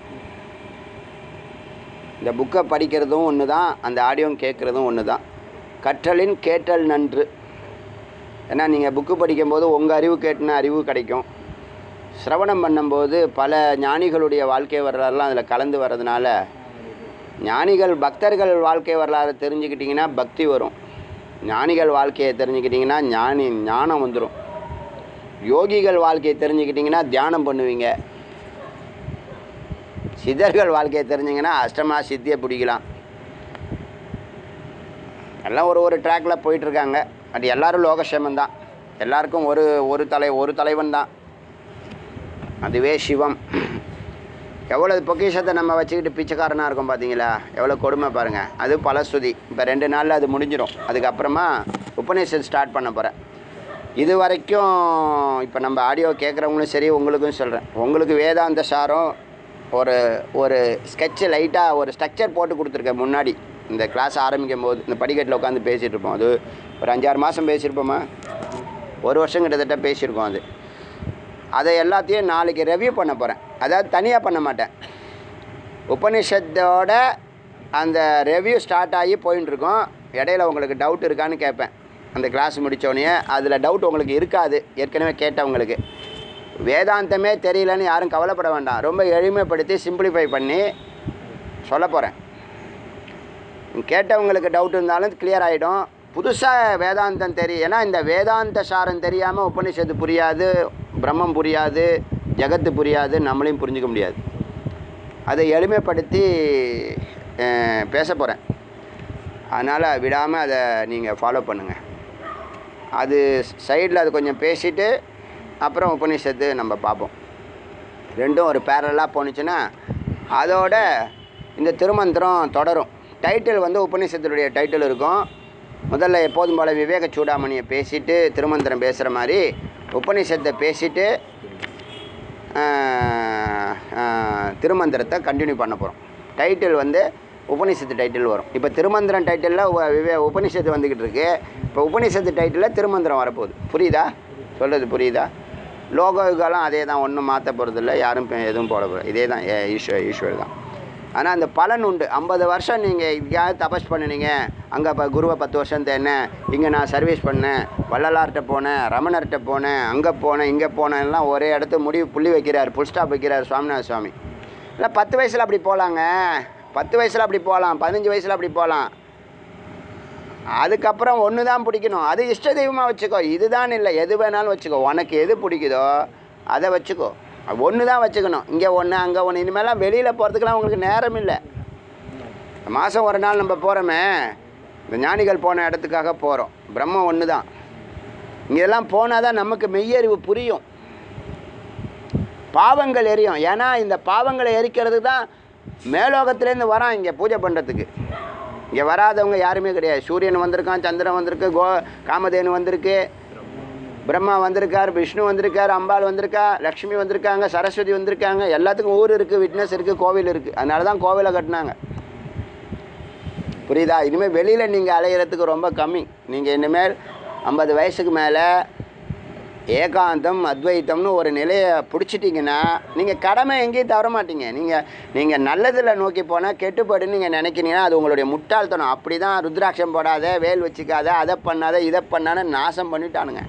இந்த புக்கை படிக்கிறதும் ஒன்று தான் அந்த ஆடியோவும் கேட்குறதும் ஒன்று தான் கற்றலின் கேட்டல் நன்று ஏன்னா நீங்கள் புக்கு படிக்கும்போது உங்கள் அறிவு கேட்டுன அறிவு கிடைக்கும் சிரவணம் பண்ணும்போது பல ஞானிகளுடைய வாழ்க்கை வரலாறுலாம் அதில் கலந்து வர்றதுனால ஞானிகள் பக்தர்கள் வாழ்க்கை வரலாறு தெரிஞ்சுக்கிட்டிங்கன்னா பக்தி வரும் ஞானிகள் வாழ்க்கையை தெரிஞ்சுக்கிட்டிங்கன்னா ஞானி ஞானம் வந்துடும் யோகிகள் வாழ்க்கையை தெரிஞ்சுக்கிட்டிங்கன்னா தியானம் பண்ணுவீங்க சித்தர்கள் வாழ்க்கையை தெரிஞ்சிங்கன்னா அஷ்டமா சித்தியை பிடிக்கலாம் எல்லாம் ஒரு ஒரு ட்ராக்கில் போயிட்டுருக்காங்க அது எல்லாரும் லோகக்ஷேமம் தான் எல்லாருக்கும் ஒரு ஒரு தலை ஒரு தலைவன் தான் அதுவே சிவம் எவ்வளோ பொக்கிஷத்தை நம்ம வச்சுக்கிட்டு பிச்சைக்காரனாக இருக்கோம் பார்த்தீங்களா எவ்வளோ கொடுமை பாருங்கள் அது பலஸ்ருதி இப்போ ரெண்டு நாளில் அது முடிஞ்சிடும் அதுக்கப்புறமா உபநிஷத் ஸ்டார்ட் பண்ண போகிறேன் இது வரைக்கும் இப்போ நம்ம ஆடியோ கேட்குறவங்களும் சரி உங்களுக்கும் சொல்கிறேன் உங்களுக்கு வேதாந்த சாரம் ஒரு ஒரு ஸ்கெட்சு லைட்டாக ஒரு ஸ்ட்ரக்சர் போட்டு கொடுத்துருக்கேன் முன்னாடி இந்த கிளாஸ் ஆரம்பிக்கும் போது இந்த படிக்கட்டில் உட்காந்து பேசிகிட்டு இருப்போம் அது ஒரு அஞ்சாறு மாதம் பேசியிருப்போமா ஒரு வருஷம் கிட்டத்தட்ட பேசியிருக்கோம் அது அதை எல்லாத்தையும் நாளைக்கு ரெவ்யூ பண்ண போகிறேன் அதாவது தனியாக பண்ண மாட்டேன் உபனிஷத்தோட அந்த ரெவ்யூ ஸ்டார்ட் ஆகி போயின்னு இருக்கோம் இடையில உங்களுக்கு டவுட் இருக்கான்னு கேட்பேன் அந்த கிளாஸ் முடித்தோடனே அதில் டவுட் உங்களுக்கு இருக்காது ஏற்கனவே கேட்டவங்களுக்கு வேதாந்தமே தெரியலன்னு யாரும் கவலைப்பட வேண்டாம் ரொம்ப எளிமைப்படுத்தி சிம்பிளிஃபை பண்ணி சொல்ல போகிறேன் கேட்டவங்களுக்கு டவுட் இருந்தாலும் கிளியர் ஆகிடும் புதுசாக வேதாந்தம் தெரியும் ஏன்னா இந்த வேதாந்த சாரம் தெரியாமல் உபனிஷத்து புரியாது பிரம்மம் புரியாது ஜகத்து புரியாது நம்மளையும் புரிஞ்சுக்க முடியாது அதை எளிமைப்படுத்தி அஹ், பேச போகிறேன் அதனால் விடாமல் அதை நீங்கள் ஃபாலோ பண்ணுங்கள் அது சைடில் அது கொஞ்சம் பேசிட்டு அப்புறம் உபநிஷத்து நம்ம பார்ப்போம் ரெண்டும் ஒரு பேரலாக போணுச்சுன்னா அதோட இந்த திருமந்திரம் தொடரும் டைட்டில் வந்து உபநிஷத்துடைய டைட்டில் இருக்கும் முதல்ல எப்போதும் போல் விவேக சூடாமணியை பேசிட்டு திருமந்திரம் பேசுகிற மாதிரி உபநிஷத்தை பேசிட்டு ஆஹ், ஆஹ், திருமந்திரத்தை கண்டினியூ பண்ண போகிறோம் டைட்டில் வந்து உபனிஷத்து டைட்டில் வரும் இப்போ திருமந்திரம் டைட்டிலில் விவே உபனிஷத்து வந்துக்கிட்டு இருக்கு இப்போ உபனிஷத்து டைட்டிலில் திருமந்திரம் வரப்போகுது புரியுதா சொல்கிறது புரியுதா லோக யுகாலாம் அதே தான் ஒன்றும் மாற்ற போகிறதில்ல யாரும் இப்ப எதுவும் போட போகிற இதே தான் ஏ- ஈஸ்வர் ஈஸ்வர் தான் ஆனால் அந்த பலன் உண்டு ஐம்பது வருஷம் நீங்கள் எங்கேயாவது தபஸ் பண்ணினீங்க அங்கே இப்போ குருவை பத்து வருஷம் தேடினேன் இங்கே நான் சர்வீஸ் பண்ணேன் வள்ளலார்கிட்ட போனேன் ரமணர்கிட்ட போனேன் அங்கே போனேன் இங்கே போனேன் எல்லாம் ஒரே இடத்து முடிவு புள்ளி வைக்கிறார் புல் ஸ்டாப் வைக்கிறார் சுவாமிநாத சுவாமி இல்லை பத்து வயசில் அப்படி போகலாங்க பத்து வயசில் அப்படி போகலாம் பதினஞ்சு வயசில் அப்படி போகலாம் அதுக்கப்புறம் ஒன்று தான் பிடிக்கணும் அது இஷ்ட தெய்வமாக வச்சுக்கோ இதுதான் இல்லை எது வேணாலும் வச்சுக்கோ உனக்கு எது பிடிக்குதோ அதை வச்சுக்கோ ஒன்று தான் வச்சுக்கணும் இங்கே ஒன்று அங்கே ஒன்று இனிமேலாம் வெளியில் போகிறதுக்கெலாம் உங்களுக்கு நேரம் இல்லை மாதம் ஒரு நாள் நம்ம போகிறோமே இந்த ஞானிகள் போன இடத்துக்காக போகிறோம் பிரம்மம் ஒன்று தான் இங்கெல்லாம் போனால் தான் நமக்கு மெய்யறிவு புரியும் பாவங்கள் எரியும் ஏன்னா இந்த பாவங்களை எரிக்கிறது தான் மேலோகத்துலேருந்து வரான் இங்கே பூஜை பண்ணுறதுக்கு இங்கே வராதவங்க யாருமே கிடையாது சூரியன் வந்திருக்கான் சந்திரன் வந்திருக்கு கோ காமதேனு வந்திருக்கு பிரம்மா வந்திருக்கார் விஷ்ணு வந்திருக்கார் அம்பாள் வந்திருக்கா லக்ஷ்மி வந்திருக்காங்க சரஸ்வதி வந்திருக்காங்க எல்லாத்துக்கும் ஊர் இருக்குது விட்னஸ் இருக்குது கோவில் இருக்குது அதனால தான் கோவிலை கட்டினாங்க புரியுதா இனிமேல் வெளியில் நீங்கள் அலையிறதுக்கு ரொம்ப கம்மி நீங்கள் இனிமேல் ஐம்பது வயசுக்கு மேலே ஏகாந்தம் அத்வைத்தம்னு ஒரு நிலையை பிடிச்சிட்டிங்கன்னா நீங்கள் கடமை எங்கேயும் தவற மாட்டீங்க நீங்கள் நீங்கள் நல்லதில் நோக்கி போனால் கெட்டுப்போடுன்னு நீங்கள் நினைக்கிறீங்கன்னா அது உங்களுடைய முட்டாள்தனம் அப்படி தான் ருத்ராட்சம் போடாத வேல் வச்சுக்காத அதை பண்ணாத இதை பண்ணாத நாசம் பண்ணிட்டானுங்க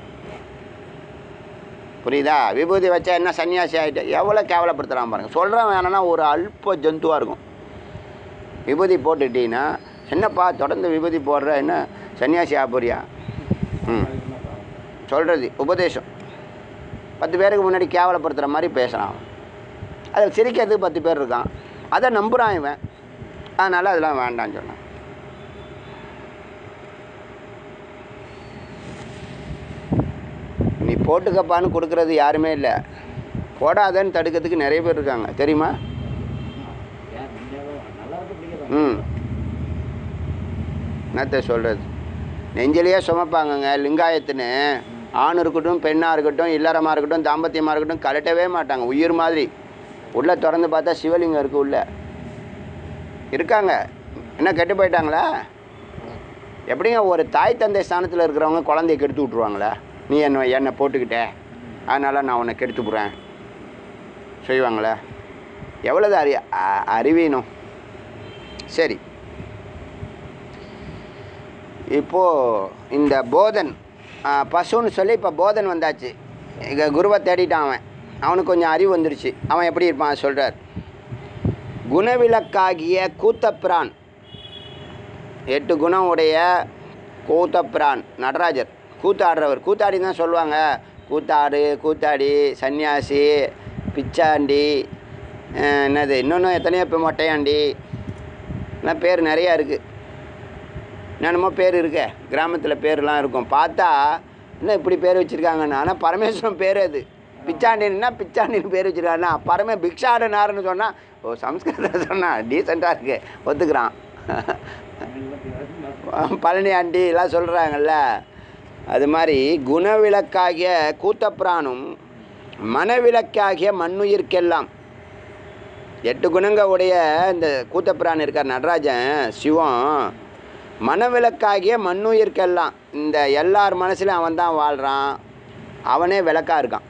புரியுதா விபூதி வச்சா என்ன சன்னியாசி ஆகிட்டு எவ்வளோ கேவலப்படுத்துகிறான் பாருங்க சொல்கிறேன் வேணும்னா ஒரு அல்ப ஜந்துவாக இருக்கும் விபூதி போட்டுட்டீங்கன்னா என்னப்பா தொடர்ந்து விபூதி போடுற என்ன சன்னியாசி ஆக போறியா ம் சொல்கிறது உபதேசம் பத்து பேருக்கு முன்னாடி கேவலப்படுத்துகிற மாதிரி பேசுகிறான் அவன். அதில் சிரிக்கிறதுக்கு பத்து பேர் இருக்கான் அதை நம்புகிறான் இவன் அதனால் அதெல்லாம் வேண்டாம்னு சொன்னான் நீ போட்டுக்கப்பான்னு கொடுக்கறது யாருமே இல்லை போடாதன்னு தடுக்கிறதுக்கு நிறைய பேர் இருக்காங்க தெரியுமா ஏன் நெஞ்சாலும் நல்லா இருக்கு பிடிக்காது ம் என்னத்த சொல்கிறது நெஞ்சிலேயே சுமப்பாங்கங்க லிங்காயத்துன்னு ஆண் இருக்கட்டும் பெண்ணாக இருக்கட்டும் இல்லறமாக இருக்கட்டும் தாம்பத்தியமாக இருக்கட்டும் கலட்டவே மாட்டாங்க உயிர் மாதிரி உள்ளே திறந்து பார்த்தா சிவலிங்கம் இருக்குது உள்ள இருக்காங்க என்ன கெட்டு போயிட்டாங்களா எப்படிங்க ஒரு தாய் தந்தை ஸ்தானத்தில் இருக்கிறவங்க குழந்தைய கெடுத்து விட்ருவாங்களா நீ என்ன என்னை போட்டுக்கிட்ட அதனால் நான் உன்னை கெடுத்து போகிறேன் செய்வாங்களா எவ்வளோது அறி அ- அறிவீனம் சரி இப்போது இந்த போதன் ஆ, பசுன்னு சொல்லி இப்போ போதன் வந்தாச்சு இங்கே குருவை தேடிட்டான் அவன் அவனுக்கு கொஞ்சம் அறிவு வந்துருச்சு அவன் எப்படி இருப்பான் சொல்கிறார் குணவிலக்காகிய கூத்தப்பிரான் எட்டு குணம் உடைய கூத்தப்பிரான் நடராஜர் கூத்தாடுறவர் கூத்தாடி தான் சொல்லுவாங்க கூத்தாடு கூத்தாடி சன்னியாசி பிச்சாண்டி அஹ், என்னது இன்னொன்று எத்தனையோ இப்போ மொட்டையாண்டி எல்லாம் பேர் நிறையா இருக்குது என்னென்னமோ பேர் இருக்க கிராமத்தில் பேர்லாம் இருக்கும் பார்த்தா என்ன இப்படி பேர் வச்சுருக்காங்கன்னு ஆனால் பரமேஸ்வரன் பேர் அது பிச்சாண்டின்னா பிச்சாண்டின்னு பேர் வச்சுருக்காங்கன்னா பரமே பிக்ஷாடனார்னு சொன்னால் ஓ சம்ஸ்கிருதம் சொன்னால் டீசெண்டாக இருக்கு ஒத்துக்கிறான் பழனி ஆண்டி எல்லாம் சொல்கிறாங்கல்ல அது மாதிரி குணவிலக்காகிய கூத்தப்பிரானும் மனவிலக்காகிய மண்ணுயிர்க்கெல்லாம் எட்டு குணங்க உடைய இந்த கூத்தப்பிரான் இருக்கார் நடராஜன் சிவம் மனவிலக்காகிய மண்ணுயிர்க்கெல்லாம் இந்த எல்லார் மனசுலையும் அவன் தான் வாழ்கிறான் அவனே விளக்கா இருக்கான்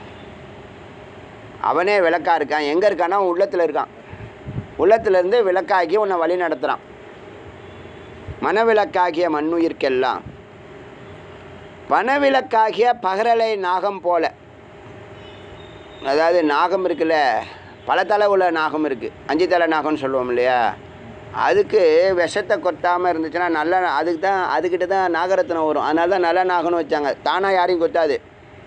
அவனே விளக்கா இருக்கான் எங்கே இருக்கான்னா உள்ளத்தில் இருக்கான் உள்ளத்திலிருந்து விளக்காகி உன்னை வழி நடத்துகிறான் மனவிலக்காகிய மண்ணுயிர்க்கெல்லாம் வனவிலக்காகிய பகரலை நாகம் போல அதாவது நாகம் இருக்குல்ல பல தலை உள்ள நாகம் இருக்குது அஞ்சு தலை நாகம்னு சொல்லுவோம் இல்லையா அதுக்கு விஷத்தை கொத்தாமல் இருந்துச்சுன்னா நல்ல அதுக்கு தான் அதுக்கிட்ட தான் நாகரத்னம் வரும் அதனால தான் நல்ல நாகம்னு வச்சாங்க தானாக யாரையும் கொத்தாது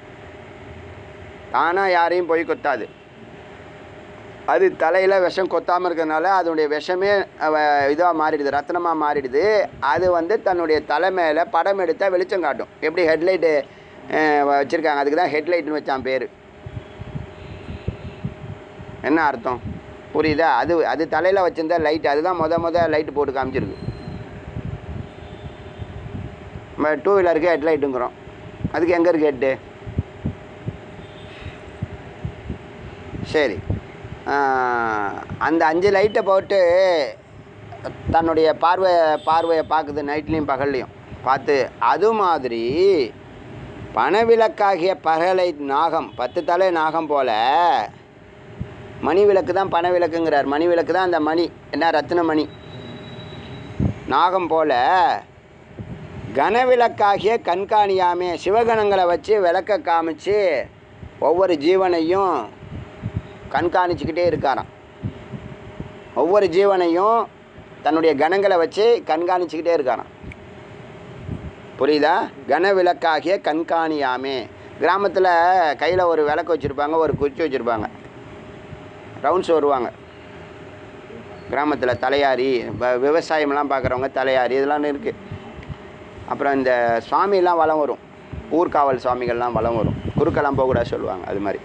தானாக யாரையும் போய் கொத்தாது அது தலையில் விஷம் கொத்தாமல் இருக்கிறதுனால அதனுடைய விஷமே இதாக மாறிடுது ரத்னமாக மாறிடுது அது வந்து தன்னுடைய தலை மேலே படம் எடுத்தால் வெளிச்சம் காட்டும் எப்படி ஹெட்லைட்டு வச்சுருக்காங்க அதுக்கு தான் ஹெட்லைட்னு வச்சான் பேர் என்ன அர்த்தம் புரியுதா அது அது தலையில் வச்சிருந்த லைட் அதுதான் முத முத லைட்டு போட்டு காமிச்சிருக்கு நம்ம டூ வீலருக்கு ஹெட்லைட்டுங்கிறோம் அதுக்கு எங்கே இருக்கு ஹெட்டு சரி ஆஹ், அந்த அஞ்சு லைட்டை போட்டு தன்னுடைய பார்வை பார்வையை பார்க்குது நைட்லேயும் பகல்லையும் பார்த்து அது மாதிரி பணவிளக்காகிய பகலை நாகம் பத்து தலை நாகம் போல மணி விளக்கு தான் பண விளக்குங்கிறார் மணி விளக்கு தான் அந்த மணி என்ன ரத்தின மணி நாகம் போல கனவிளக்காகிய கண்காணியாமே சிவகணங்களை வச்சு விளக்க காமிச்சு ஒவ்வொரு ஜீவனையும் கண்காணிச்சுக்கிட்டே இருக்காராம் ஒவ்வொரு ஜீவனையும் தன்னுடைய கணங்களை வச்சு கண்காணிச்சுக்கிட்டே இருக்காராம் புரியுதா கனவிளக்காகிய கண்காணியாமே கிராமத்தில் கையில் ஒரு விளக்கு வச்சுருப்பாங்க ஒரு குச்சி வச்சுருப்பாங்க ரவுண்ட்ஸ் வருவாங்க கிராமத்தில் தலையாரி வ- விவசாயம்லாம் பார்க்குறவங்க தலையாரி இதெல்லாம் இருக்குது அப்புறம் இந்த சுவாமிலாம் வலம் வரும் ஊர்காவல் சுவாமிகள்லாம் வலம் வரும் குறுக்கெல்லாம் போகக்கூடாது சொல்லுவாங்க அது மாதிரி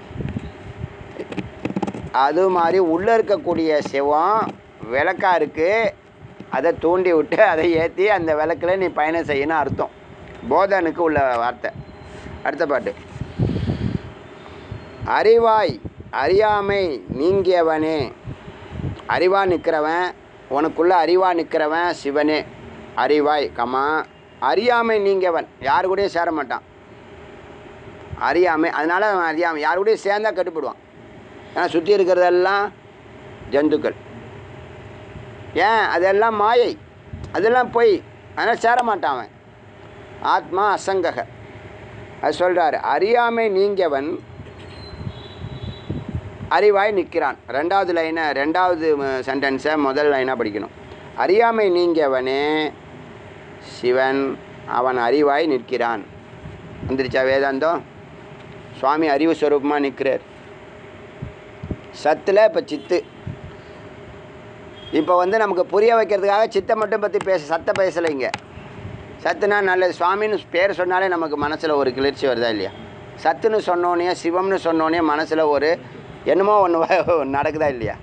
அது மாதிரி உள்ளே இருக்கக்கூடிய சிவம் விளக்கா இருக்குது அதை தூண்டி விட்டு அதை ஏற்றி அந்த விளக்கில் நீ பயணம் செய்யணும் அர்த்தம் போதனுக்கு உள்ள வார்த்தை அடுத்த பாட்டு அறிவாய் அறியாமை நீங்கியவனே அறிவா நிற்கிறவன் உனக்குள்ள அறிவா நிற்கிறவன் சிவனே அறிவாய் கமா அறியாமை நீங்கியவன் யாரு கூடயும் சேர மாட்டான் அறியாமை அதனால அவன் அறியாமை யாரு கூடயும் சேர்ந்தா கட்டுப்படுவான் ஏன்னா சுற்றி இருக்கிறதெல்லாம் ஜந்துக்கள் ஏன் அதெல்லாம் மாயை அதெல்லாம் பொய் அதனால் சேர மாட்டான் அவன் ஆத்மா அசங்கக அது சொல்கிறாரு அறியாமை நீங்கியவன் அறிவாய் நிற்கிறான் ரெண்டாவது லைனை ரெண்டாவது சென்டென்ஸை முதல் லைனாக படிக்கணும் அறியாமை நீங்கியவனே சிவன் அவன் அறிவாய் நிற்கிறான் வந்துருச்சா வேதாந்தம் சுவாமி அறிவு ஸ்வரூபமாக நிற்கிறார் சத்தில் இப்போ சித்து இப்போ வந்து நமக்கு புரிய வைக்கிறதுக்காக சித்தை மட்டும் பற்றி பேச சத்தை பேசலைங்க சத்துனா நல்லது சுவாமின்னு பேர் சொன்னாலே நமக்கு மனசில் ஒரு கிளர்ச்சி வருதா இல்லையா சத்துன்னு சொன்னோன்னே சிவம்னு சொன்னோன்னே மனசில் ஒரு என்னமோ ஒன்று நடக்குதா இல்லையா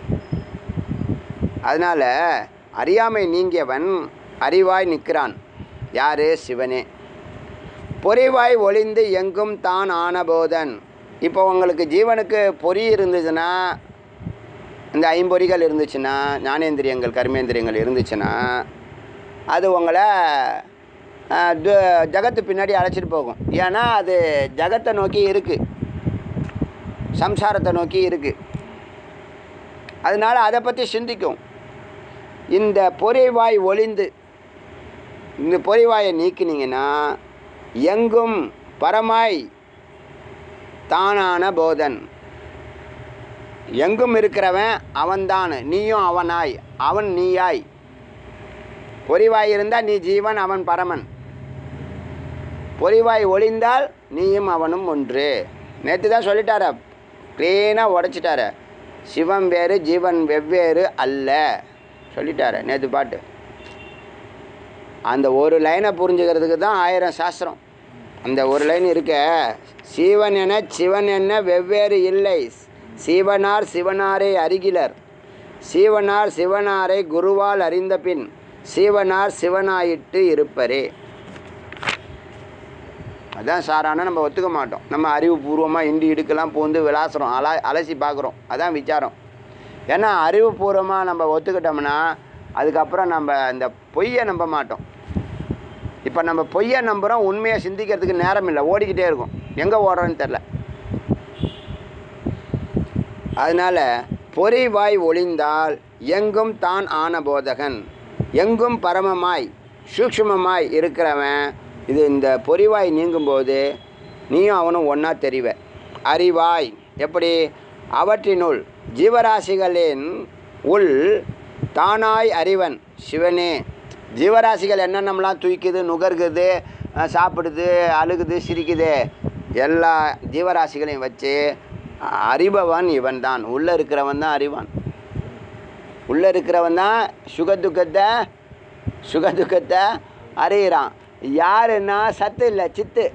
அதனால் அறியாமை நீங்கியவன் அறிவாய் நிற்கிறான் யார் சிவனே பொறிவாய் ஒளிந்து எங்கும் தான் ஆனபோதன் இப்போ உங்களுக்கு ஜீவனுக்கு பொறி இருந்ததுன்னா இந்த ஐம்பொறிகள் இருந்துச்சுன்னா ஞானேந்திரியங்கள் கர்மேந்திரியங்கள் இருந்துச்சுன்னா அது உங்களை அஹ், து- ஜகத்து பின்னாடி அழைச்சிட்டு போகும் ஏன்னா அது ஜகத்தை நோக்கி இருக்குது சம்சாரத்தை நோக்கி இருக்குது அதனால் அதை பற்றி சிந்திக்கும் இந்த பொறிவாய் ஒளிந்து இந்த பொறிவாயை நீக்கினீங்கன்னா எங்கும் பரமாய் தானான போதன் எங்கும் இருக்கிறவன் அவன்தான் நீயும் அவனாய் அவன் நீயாய் பொறிவாய் இருந்தால் நீ ஜீவன் அவன் பரமன் பொறிவாய் ஒளிந்தால் நீயும் அவனும் ஒன்று நேற்று தான் சொல்லிட்டார க்ளீனாக உடச்சிட்டார சிவம் வேறு ஜீவன் வெவ்வேறு அல்ல சொல்லிட்டார நேற்று பாட்டு அந்த ஒரு லைனை புரிஞ்சுக்கிறதுக்கு தான் ஆயிரம் சாஸ்திரம் அந்த ஒரு லைன் இருக்க சீவன் என சிவன் என்ன வெவ்வேறு இல்லை சீவனார் சிவனாரை அருகிலர் சீவனார் சிவனாரை குருவால் அறிந்த பின் சீவனார் சிவனாயிட்டு இருப்பரே அதான் சாரான நம்ம ஒத்துக்க மாட்டோம் நம்ம அறிவுபூர்வமாக இண்டி இடுக்கெல்லாம் பூந்து விளாசுறோம் அலா அலசி பார்க்குறோம் அதான் விசாரம் ஏன்னா அறிவுபூர்வமாக நம்ம ஒத்துக்கிட்டோம்னா அதுக்கப்புறம் நம்ம இந்த பொய்யை நம்ப மாட்டோம் இப்போ நம்ம பொய்யை நம்புகிறோம் உண்மையை சிந்திக்கிறதுக்கு நேரம் இல்லை ஓடிக்கிட்டே இருக்கும் எங்கே ஓடுறோன்னு தெரில அதனால் பொறி வாய் ஒளிந்தால் எங்கும் தான் ஆன போதகன் எங்கும் பரமமாய் சூக்ஷ்மமாய் இருக்கிறவன் இது இந்த பொறிவாய் நீங்கும்போது நீயும் அவனும் ஒன்றா தெரிவ அறிவாய் எப்படி அவற்றினுள் ஜீவராசிகளின் உள் தானாய் அறிவன் சிவனே ஜீவராசிகள் என்னென்னலாம் தூக்கிது நுகர்குது அஹ், சாப்பிடுது அழுகுது சிரிக்குது எல்லா ஜீவராசிகளையும் வச்சு அ- அறிபவன் இவன் தான் உள்ளே இருக்கிறவன் தான் அறிவான் உள்ளே இருக்கிறவன் தான் சுக துக்கத்தை சுக துக்கத்தை அறிகிறான் யாருன்னா சத்து இல்லை சித்து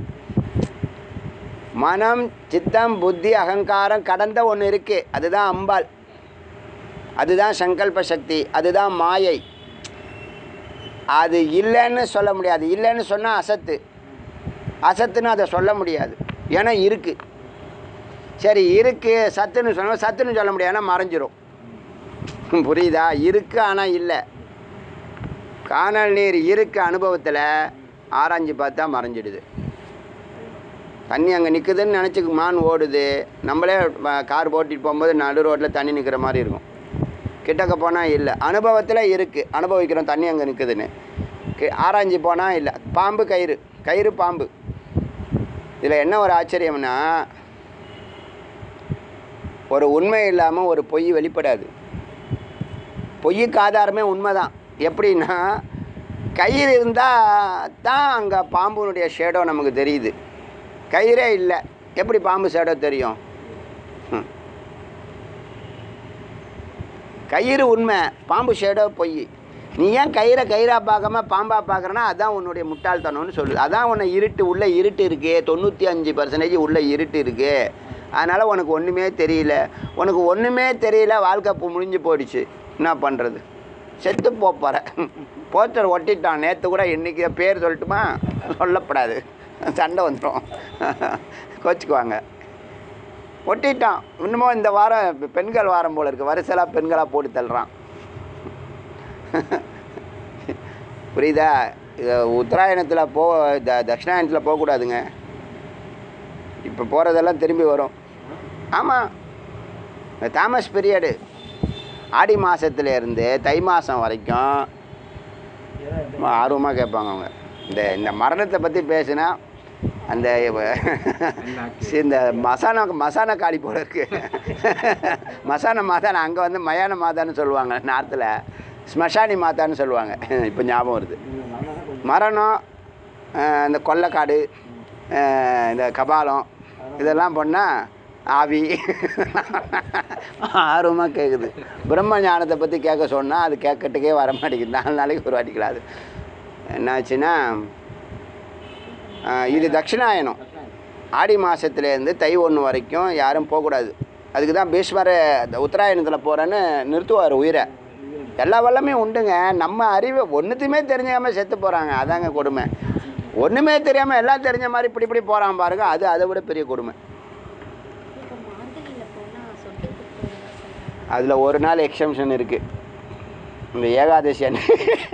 மனம் சித்தம் புத்தி அகங்காரம் கடந்த ஒன்று இருக்குது அதுதான் அம்பாள் அதுதான் சங்கல்ப சக்தி அதுதான் மாயை அது இல்லைன்னு சொல்ல முடியாது இல்லைன்னு சொன்னால் அசத்து அசத்துன்னு அதை சொல்ல முடியாது ஏன்னா இருக்குது சரி இருக்கு சத்துன்னு சொன்னால் சத்துன்னு சொல்ல முடியாது ஏன்னா மறைஞ்சிரும் புரியுதா இருக்கு ஆனால் இல்லை காணல் நீர் இருக்கு அனுபவத்தில் ஆராய்ஞ்சு பார்த்தா மறைஞ்சிடுது தண்ணி அங்கே நிற்குதுன்னு நினச்சி மான் ஓடுது நம்மளே வ- கார் ஓட்டிட்டு போகும்போது நடு ரோட்டில் தண்ணி நிற்கிற மாதிரி இருக்கும் கிட்டக்க போனால் இல்லை அனுபவத்தில் இருக்குது அனுபவிக்கிறோம் தண்ணி அங்கே நிற்குதுன்னு கி- ஆராய்ஞ்சு போனால் இல்லை பாம்பு கயிறு கயிறு பாம்பு இதில் என்ன ஒரு ஆச்சரியம்னா ஒரு உண்மை இல்லாமல் ஒரு பொய் வெளிப்படாது பொய்யுக்கு ஆதாரமே உண்மை தான் எப்படின்னா கயிறு இருந்தால் தான் அங்கே பாம்புனுடைய ஷேடோ நமக்கு தெரியுது கயிறே இல்லை எப்படி பாம்பு ஷேடோ தெரியும் ம். கயிறு உண்மை பாம்பு ஷேடோ பொய் நீ ஏன் கயிறை கயிறாக பார்க்காம பாம்பாக பார்க்குறனா அதான் உன்னுடைய முட்டாள்தனம்னு சொல்லுது அதான் உன்னை இருட்டு உள்ளே இருட்டு இருக்கே தொண்ணூற்றி அஞ்சு பர்சன்டேஜ் உள்ளே இருட்டு இருக்கு அதனால் உனக்கு ஒன்றுமே தெரியல உனக்கு ஒன்றுமே தெரியல வாழ்க்கை இப்போ முடிஞ்சு போயிடுச்சு என்ன பண்ணுறது செத்து போகிற போஸ்டர் ஒட்டிட்டான் நேற்று கூட இன்றைக்கி பேர் சொல்லட்டுமா சொல்லப்படாது சண்டை வந்துடும் கோச்சிக்குவாங்க ஒட்டிட்டான் இன்னமும் இந்த வாரம் பெண்கள் வாரம் போல இருக்குது வரிசலாக பெண்களாக போட்டு தள்ளுறான் புரியுதா இது உத்தராயணத்தில் போ த தட்சிணாயணத்தில் போகக்கூடாதுங்க இப்போ போகிறதெல்லாம் திரும்பி வரும் ஆமாம் இந்த தாமஸ் பீரியடு ஆடி மாதத்துலேருந்து தை மாதம் வரைக்கும் ஆர்வமாக கேட்பாங்க அவங்க இந்த இந்த மரணத்தை பற்றி பேசுனா அந்த சி- இந்த மசானா மசானா காளி போல இருக்கு மசான மாதான அங்கே வந்து மயான மாதான்னு சொல்லுவாங்க நார்த்தில் ஸ்மஷானி மாதான்னு சொல்லுவாங்க இப்போ ஞாபகம் வருது மரணம் அஹ், இந்த கொல்லைக்காடு அஹ், இந்த கபாலம் இதெல்லாம் பண்ணால் ஆவி ஆர்வமாக கேட்குது பிரம்ம ஞானத்தை பற்றி கேட்க சொன்னால் அது கேட்கறதுக்கே வர மாட்டேங்குது நாலு நாளைக்கு ஒரு வாட்டிக்கலாம் அது என்னாச்சுன்னா ஆஹ், இது தட்சிணாயனம் ஆடி மாதத்துலேருந்து தை ஒன்று வரைக்கும் யாரும் போகக்கூடாது அதுக்கு தான் பீஷ்மர் உத்தராயணத்தில் போகிறேன்னு நிறுத்துவார் உயிரை எல்லா வல்லமே உண்டுங்க நம்ம அறிவு ஒன்றுத்தையுமே தெரிஞ்சாமல் செத்து போகிறாங்க அதாங்க கொடுமை ஒன்றுமே தெரியாமல் எல்லாம் தெரிஞ்ச மாதிரி இப்படி இப்படி போகிறான் பாருங்க அது அதை விட பெரிய கொடுமை இப்போ மார்கழியில் போனால் சொர்க்கத்துக்கு போகிறதா சொல்கிறாங்க அதில் ஒரு நாள் எக்ஸம்ஷன் இருக்குது இந்த ஏகாதசி அன்னைக்கு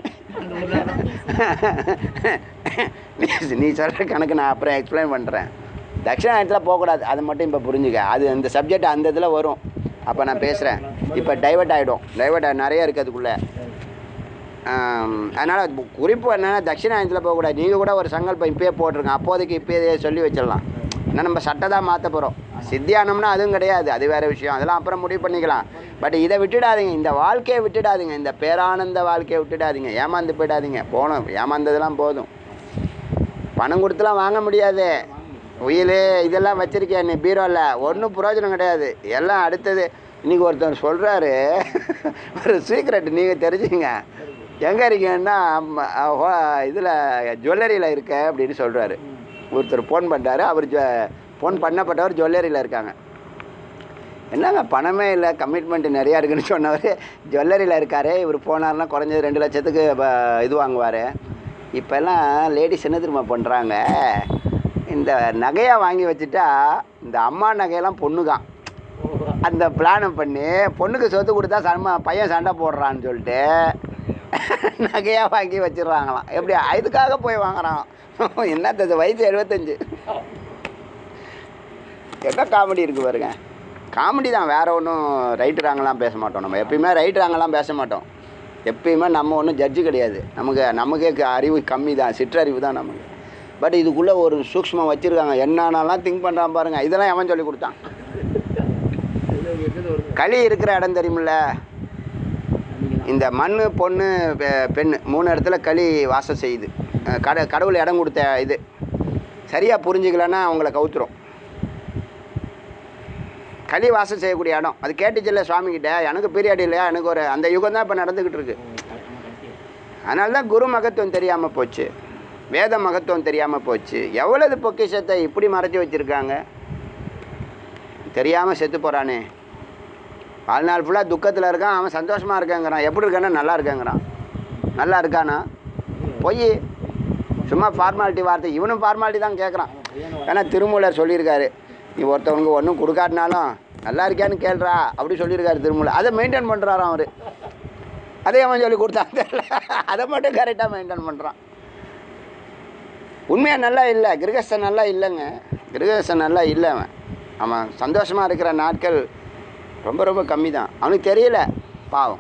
நீ நீ சொல்கிற கணக்கு நான் அப்புறம் எக்ஸ்பிளைன் பண்ணுறேன் தட்சிணாயத்தில் போகக்கூடாது அது மட்டும் இப்போ புரிஞ்சுக்க அது அந்த சப்ஜெக்ட் அந்த இதில் வரும் அப்போ நான் பேசுகிறேன் இப்போ டைவர்ட் ஆகிடும் டைவர்ட் நிறைய இருக்குது அதுக்குள்ளே அதனால் குறிப்பு என்னென்னா தட்சிணாயத்தில் போகக்கூடாது நீங்கள் கூட ஒரு சங்கல்பம் இப்பயே போட்டிருங்க அப்போதைக்கு இப்பயே சொல்லி வச்சிடலாம் ஏன்னா நம்ம சட்டை தான் மாற்ற போகிறோம் சித்தியானம்னா அதுவும் கிடையாது அது வேறு விஷயம் அதெல்லாம் அப்புறம் முடிவு பண்ணிக்கலாம் பட் இதை விட்டுடாதீங்க இந்த வாழ்க்கையை விட்டுடாதீங்க இந்த பேரானந்த வாழ்க்கையை விட்டுடாதீங்க ஏமாந்து போயிடாதீங்க போகணும் ஏமாந்ததெல்லாம் போதும் பணம் கொடுத்துலாம் வாங்க முடியாது உயில் இதெல்லாம் வச்சிருக்கேன் நீ பீரோவில் ஒன்றும் பிரயோஜனம் கிடையாது எல்லாம் அடுத்தது இன்றைக்கி ஒருத்தர் சொல்கிறாரு ஒரு சீக்ரெட் நீங்கள் தெரிஞ்சுங்க எங்கே இருக்கீங்கன்னா இதில் ஜுவல்லரியில் இருக்க அப்படின்னு சொல்கிறாரு ஒருத்தர் ஃபோன் பண்ணுறாரு அவர் ஜ ஃபோன் பண்ணப்பட்டவர் ஜுவல்லரியில் இருக்காங்க என்னங்க பணமே இல்லை கமிட்மெண்ட் நிறையா இருக்குன்னு சொன்னவர் ஜுவல்லரியில் இருக்காரு இவர் போனார்னா குறைஞ்சது ரெண்டு லட்சத்துக்கு ப- இது வாங்குவார் இப்போல்லாம் லேடிஸ் என்ன திரும்ப பண்ணுறாங்க இந்த நகையாக வாங்கி வச்சுட்டா இந்த அம்மா நகையெல்லாம் பொண்ணுதான் அந்த பிளானை பண்ணி பொண்ணுக்கு சொத்து கொடுத்தா சம பையன் சண்டை போடுறான்னு சொல்லிட்டு நகையாக வாங்கி வச்சிடுறாங்களாம் எப்படி இதுக்காக போய் வாங்குறான் என்னத்தது வயசு எழுபத்தஞ்சு என்ன காமெடி இருக்குது பாருங்க காமெடி தான் வேற ஒன்றும் ரைட்டு ராங்கெல்லாம் பேச மாட்டோம் நம்ம எப்பயுமே ரைட்டு ராங்கெல்லாம் பேச மாட்டோம் எப்பயுமே நம்ம ஒன்றும் ஜட்ஜு கிடையாது நமக்கு நமக்கே க- அறிவு கம்மி தான் சிற்றறிவு தான் நமக்கு பட் இதுக்குள்ளே ஒரு சூக்ஷ்மம் வச்சுருக்காங்க என்னென்னலாம் திங்க் பண்ணுறான் பாருங்க இதெல்லாம் எவன் சொல்லி கொடுத்தான் களி இருக்கிற இடம் தெரியுமில்ல இந்த மண் பொண்ணு பெ- பெண்ணு மூணு இடத்துல களி வாசம் செய்யுது அஹ் கட கடவுள் இடம் கொடுத்த இது சரியாக புரிஞ்சுக்கலன்னா அவங்கள கவுத்துரும் களி வாசம் செய்யக்கூடிய இடம் அது கேட்டுச்சுல்ல சுவாமி கிட்ட எனக்கு பீரியட் இல்லையா எனக்கு ஒரு அந்த யுகம் தான் இப்போ நடந்துக்கிட்டு இருக்கு அதனால தான் குரு மகத்துவம் தெரியாமல் போச்சு வேத மகத்துவம் தெரியாமல் போச்சு எவ்வளவு பொக்கிஷத்தை இப்படி மறைச்சி வச்சுருக்காங்க தெரியாமல் செத்து போகிறானே வாழ்நாள் ஃபுல்லாக துக்கத்தில் இருக்கான் அவன் சந்தோஷமாக இருக்காங்கிறான் எப்படி இருக்கானா நல்லா இருக்காங்கிறான் நல்லா இருக்கானா பொய் சும்மா ஃபார்மாலிட்டி வார்த்தை இவனும் ஃபார்மாலிட்டி தான் கேட்குறான் ஏன்னா திருமூலர் சொல்லியிருக்காரு நீ ஒருத்தவனுக்கு ஒன்றும் கொடுக்காட்டினாலும் நல்லா இருக்கியான்னு கேள்றா அப்படி சொல்லியிருக்காரு திருமூலர் அதை மெயின்டைன் பண்ணுறாராம் அவர் அதே அவன் சொல்லி கொடுத்தான் தெரியல அதை மட்டும் கரெக்டாக மெயின்டைன் பண்ணுறான் உண்மையாக நல்லா இல்லை கிரகஸ்தன் நல்லா இல்லைங்க கிரகஸ்தன் நல்லா இல்லை அவன் அவன் சந்தோஷமாக இருக்கிற நாட்கள் ரொம்ப ரொம்ப கம்மி தான் அவனுக்கு தெரியல பாவம்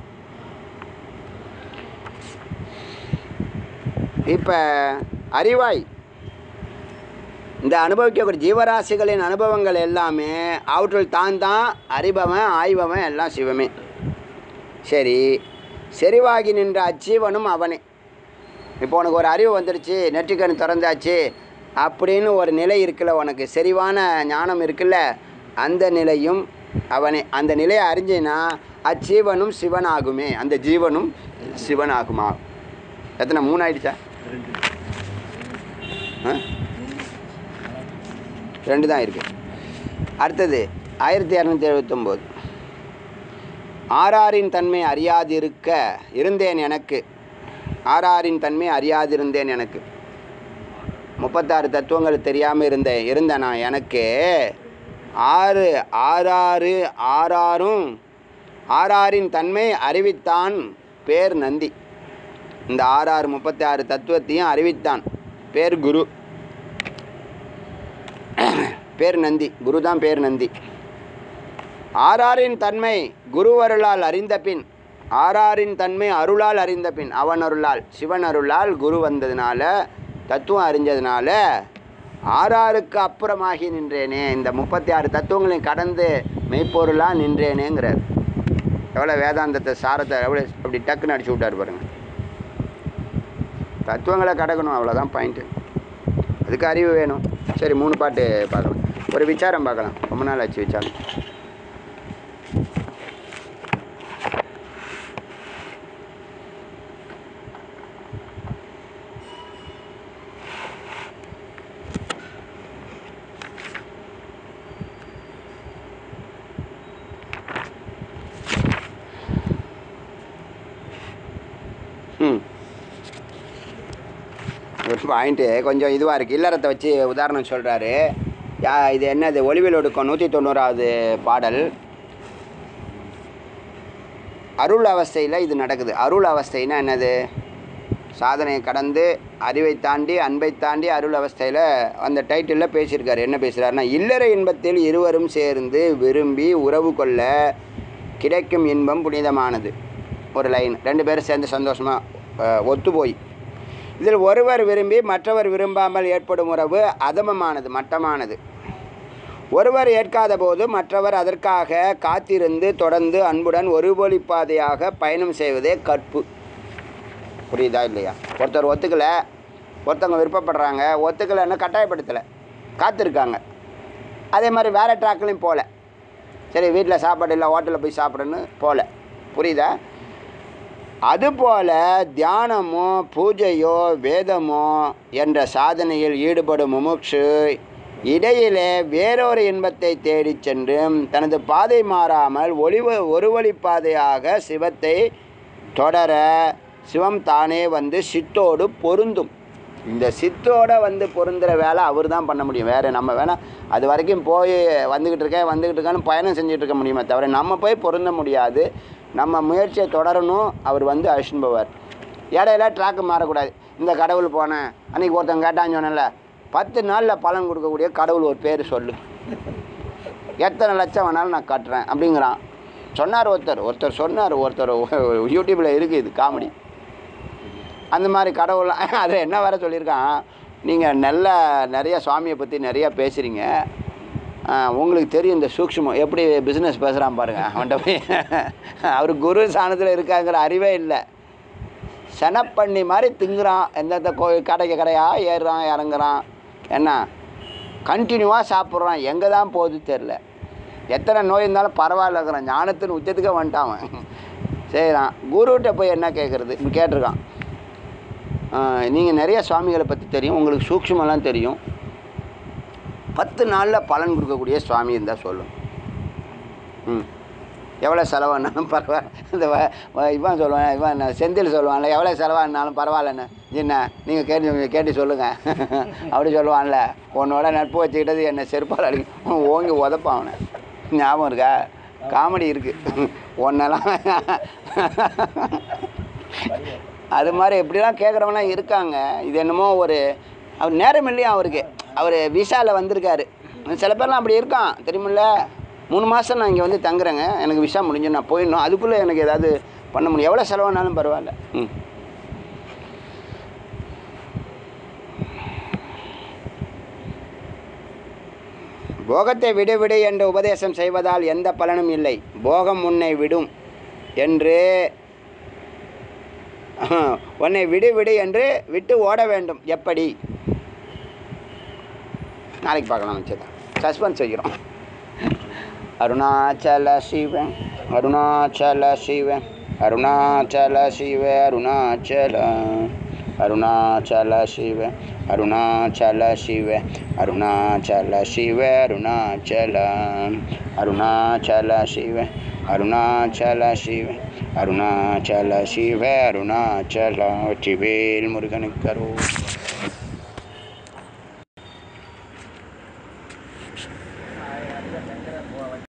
இப்போ அறிவாய் இந்த அனுபவிக்கக்கூடிய ஜீவராசிகளின் அனுபவங்கள் எல்லாமே அவற்றுள் தான் தான் அறிபவன் ஆய்பவன் எல்லாம் சிவமே சரி செறிவாகி நின்ற அச்சீவனும் அவனே இப்போ உனக்கு ஒரு அறிவு வந்துடுச்சு நெற்றிக்கண் திறந்தாச்சு அப்படின்னு ஒரு நிலை இருக்குல்ல உனக்கு செறிவான ஞானம் இருக்குல்ல அந்த நிலையும் அவனே அந்த நிலையை அறிஞ்சினா அச்சீவனும் சிவனாகுமே அந்த ஜீவனும் சிவனாகுமா எத்தனை மூணு ஆயிடுச்சா ஆ? ரெண்டு தான் இருக்கு அடுத்தது ஆயிரத்தி இரநூத்தி எழுபத்தொம்போது ஆறாரின் தன்மை அறியாதிருக்க இருந்தேன் எனக்கு ஆறாரின் தன்மை அறியாதிருந்தேன் எனக்கு முப்பத்தாறு தத்துவங்கள் தெரியாமல் இருந்தேன் இருந்தேன் நான் எனக்கு ஆறு ஆறாறு ஆறாரும் ஆறாரின் தன்மை அறிவித்தான் பேர் நந்தி இந்த ஆறாறு முப்பத்தி ஆறு தத்துவத்தையும் அறிவித்தான் பேர் குரு பேர் நந்தி குரு தான் பேர் நந்தி ஆறாரின் தன்மை குருவருளால் அறிந்த பின் ஆறாரின் தன்மை அருளால் அறிந்த பின் அவன் அருளால் சிவன் அருளால் குரு வந்ததுனால தத்துவம் அறிஞ்சதுனால ஆறாருக்கு அப்புறமாகி நின்றேனே இந்த முப்பத்தி ஆறு தத்துவங்களையும் கடந்து மெய்ப்பொருளாக நின்றேனேங்கிறார் எவ்வளோ வேதாந்தத்தை சாரத்தை எவ்வளோ அப்படி டக்குன்னு அடிச்சு விட்டார் பாருங்க தத்துவங்களை கடக்கணும் அவ்வளோதான் பாயிண்ட்டு அதுக்கு அறிவு வேணும் சரி மூணு பாட்டு பார்க்கலாம் ஒரு விசாரம் பார்க்கலாம் ரொம்ப நாள் ஆச்சு விசாரம் ம் ஒரு பாயிண்ட்டு கொஞ்சம் இதுவாக இருக்குது இல்லறத்தை வச்சு உதாரணம் சொல்கிறாரு யா இது என்னது ஒளிவில் ஒடுக்கம் நூற்றி தொண்ணூறாவது பாடல் அருள் அவஸ்தையில் இது நடக்குது அருள் அவஸ்தைன்னா என்னது சாதனையை கடந்து அறிவை தாண்டி அன்பை தாண்டி அருள் அவஸ்தையில் அந்த டைட்டிலில் பேசியிருக்காரு என்ன பேசுகிறாருன்னா இல்லற இன்பத்தில் இருவரும் சேர்ந்து விரும்பி உறவு கொள்ள கிடைக்கும் இன்பம் புனிதமானது ஒரு லைன் ரெண்டு பேரும் சேர்ந்து சந்தோஷமாக ஒத்து போய் இதில் ஒருவர் விரும்பி மற்றவர் விரும்பாமல் ஏற்படும் உறவு அதமமானது மட்டமானது ஒருவர் ஏற்காத போது மற்றவர் அதற்காக காத்திருந்து தொடர்ந்து அன்புடன் ஒருபொலிப்பாதையாக பயணம் செய்வதே கற்பு புரியுதா இல்லையா ஒருத்தர் ஒத்துக்கலை ஒருத்தவங்க விருப்பப்படுறாங்க ஒத்துக்கலைன்னு கட்டாயப்படுத்தலை காத்திருக்காங்க அதே மாதிரி வேறு ட்ராக்லையும் போகல சரி வீட்டில் சாப்பாடு இல்லை ஹோட்டலில் போய் சாப்பிடன்னு போகல புரியுதா அதுபோல தியானமோ பூஜையோ வேதமோ என்ற சாதனையில் ஈடுபடும் முமுட்சு இடையிலே வேறொரு இன்பத்தை தேடிச் சென்று தனது பாதை மாறாமல் ஒளிவ ஒரு வழிப்பாதையாக சிவத்தை தொடர சிவம் தானே வந்து சித்தோடு பொருந்தும் இந்த சித்தோட வந்து பொருந்துகிற வேலை அவர் தான் பண்ண முடியும் வேறு நம்ம வேணால் அது வரைக்கும் போய் வந்துக்கிட்டு இருக்கேன் வந்துக்கிட்டு இருக்கேன்னு பயணம் செஞ்சுட்டு இருக்க முடியுமே தவிர நம்ம போய் பொருந்த முடியாது நம்ம முயற்சியை தொடரணும் அவர் வந்து அழிச்சுன்னு போவார் இடையில ட்ராக்கு மாறக்கூடாது இந்த கடவுள் போனேன் அன்றைக்கி ஒருத்தன் கேட்டான்னு சொன்னேன்ல பத்து நாளில் பலன் கொடுக்கக்கூடிய கடவுள் ஒரு பேர் சொல்லு எத்தனை லட்சம் வேணாலும் நான் கட்டுறேன் அப்படிங்கிறான் சொன்னார் ஒருத்தர் ஒருத்தர் சொன்னார் ஒருத்தர் யூடியூப்பில் இருக்குது இது காமெடி அந்த மாதிரி கடவுள் அதில் என்ன வேற சொல்லியிருக்கான் நீங்கள் நல்ல நிறைய சுவாமியை பற்றி நிறையா பேசுகிறீங்க உங்களுக்கு தெரியும் இந்த சூக்ஷ்மம் எப்படி பிஸ்னஸ் பேசுகிறான் பாருங்க அவன்கிட்ட போய் அவர் குரு சாணத்தில் இருக்காங்கிற அறிவே இல்லை செனப்பண்ணி மாதிரி திங்குறான் எந்தெந்த கோயில் கடைக்கு கடையாக ஏறுறான் இறங்குறான் என்ன கண்டினியூவாக சாப்பிட்றான் எங்கே தான் போகுது தெரில எத்தனை நோய் இருந்தாலும் பரவாயில்லங்கிறான் ஞானத்தின் உச்சத்துக்கே வந்துட்டான் அவன் செய்கிறான் குருகிட்ட போய் என்ன கேட்குறது கேட்டிருக்கான் நீங்கள் நிறைய சுவாமிகளை பற்றி தெரியும் உங்களுக்கு சூக்ஷ்மெல்லாம் தெரியும் பத்து நாளில் பலன் கொடுக்கக்கூடிய சுவாமி இருந்தால் சொல்லும் ம் எவ்வளோ செலவானாலும் பரவாயில்ல இந்த வ- வ- இவன் சொல்லுவான் இவன் என்ன, செந்தில் சொல்லுவான்ல எவ்வளோ செலவானாலும் பரவாயில்லன்னு என்ன நீங்கள் கேட்டு கேட்டு சொல்லுங்கள் அப்படி சொல்லுவான்ல உன்னோட நட்பு வச்சுக்கிட்டது என்னை செருப்பால் அடி ஓங்கி உதப்பான் அவனை ஞாபகம் இருக்கா காமெடி இருக்குது ஒன்னெல்லாம் அது மாதிரி எப்படிலாம் கேட்குறவங்களாம் இருக்காங்க இது என்னமோ ஒரு அவர் நேரம் இல்லையா அவருக்கு அவர் விசாவில் வந்திருக்காரு சில பேர்லாம் அப்படி இருக்கான் தெரியுமில்ல மூணு மாதம் நான் இங்கே வந்து தங்குறேங்க எனக்கு விசா முடிஞ்சு நான் போயிடணும் அதுக்குள்ளே எனக்கு ஏதாவது பண்ண முடியும் எவ்வளோ செலவானாலும் பரவாயில்ல ம் போகத்தை விடு விடு என்று உபதேசம் செய்வதால் எந்த பலனும் இல்லை போகம் உன்னை விடும் என்று உன்னை விடு விடு என்று விட்டு ஓட வேண்டும் எப்படி நாளைக்கு பார்க்கலாம் வச்சுதான் சஸ்பென்ஸ் வைக்கிறோம் அருணாச்சல சிவன் அருணாச்சல சிவன் அருணாச்சல சிவ அருணாச்சல அருணாச்சல சிவ அருணாச்சல சிவ அருணாச்சல சிவ அருணாச்சல அருணாச்சல சிவ அருணாச்சல சிவ அருணாச்சல சிவ அருணாச்சல வெற்றிவேல் முருகனுக்கு அருள்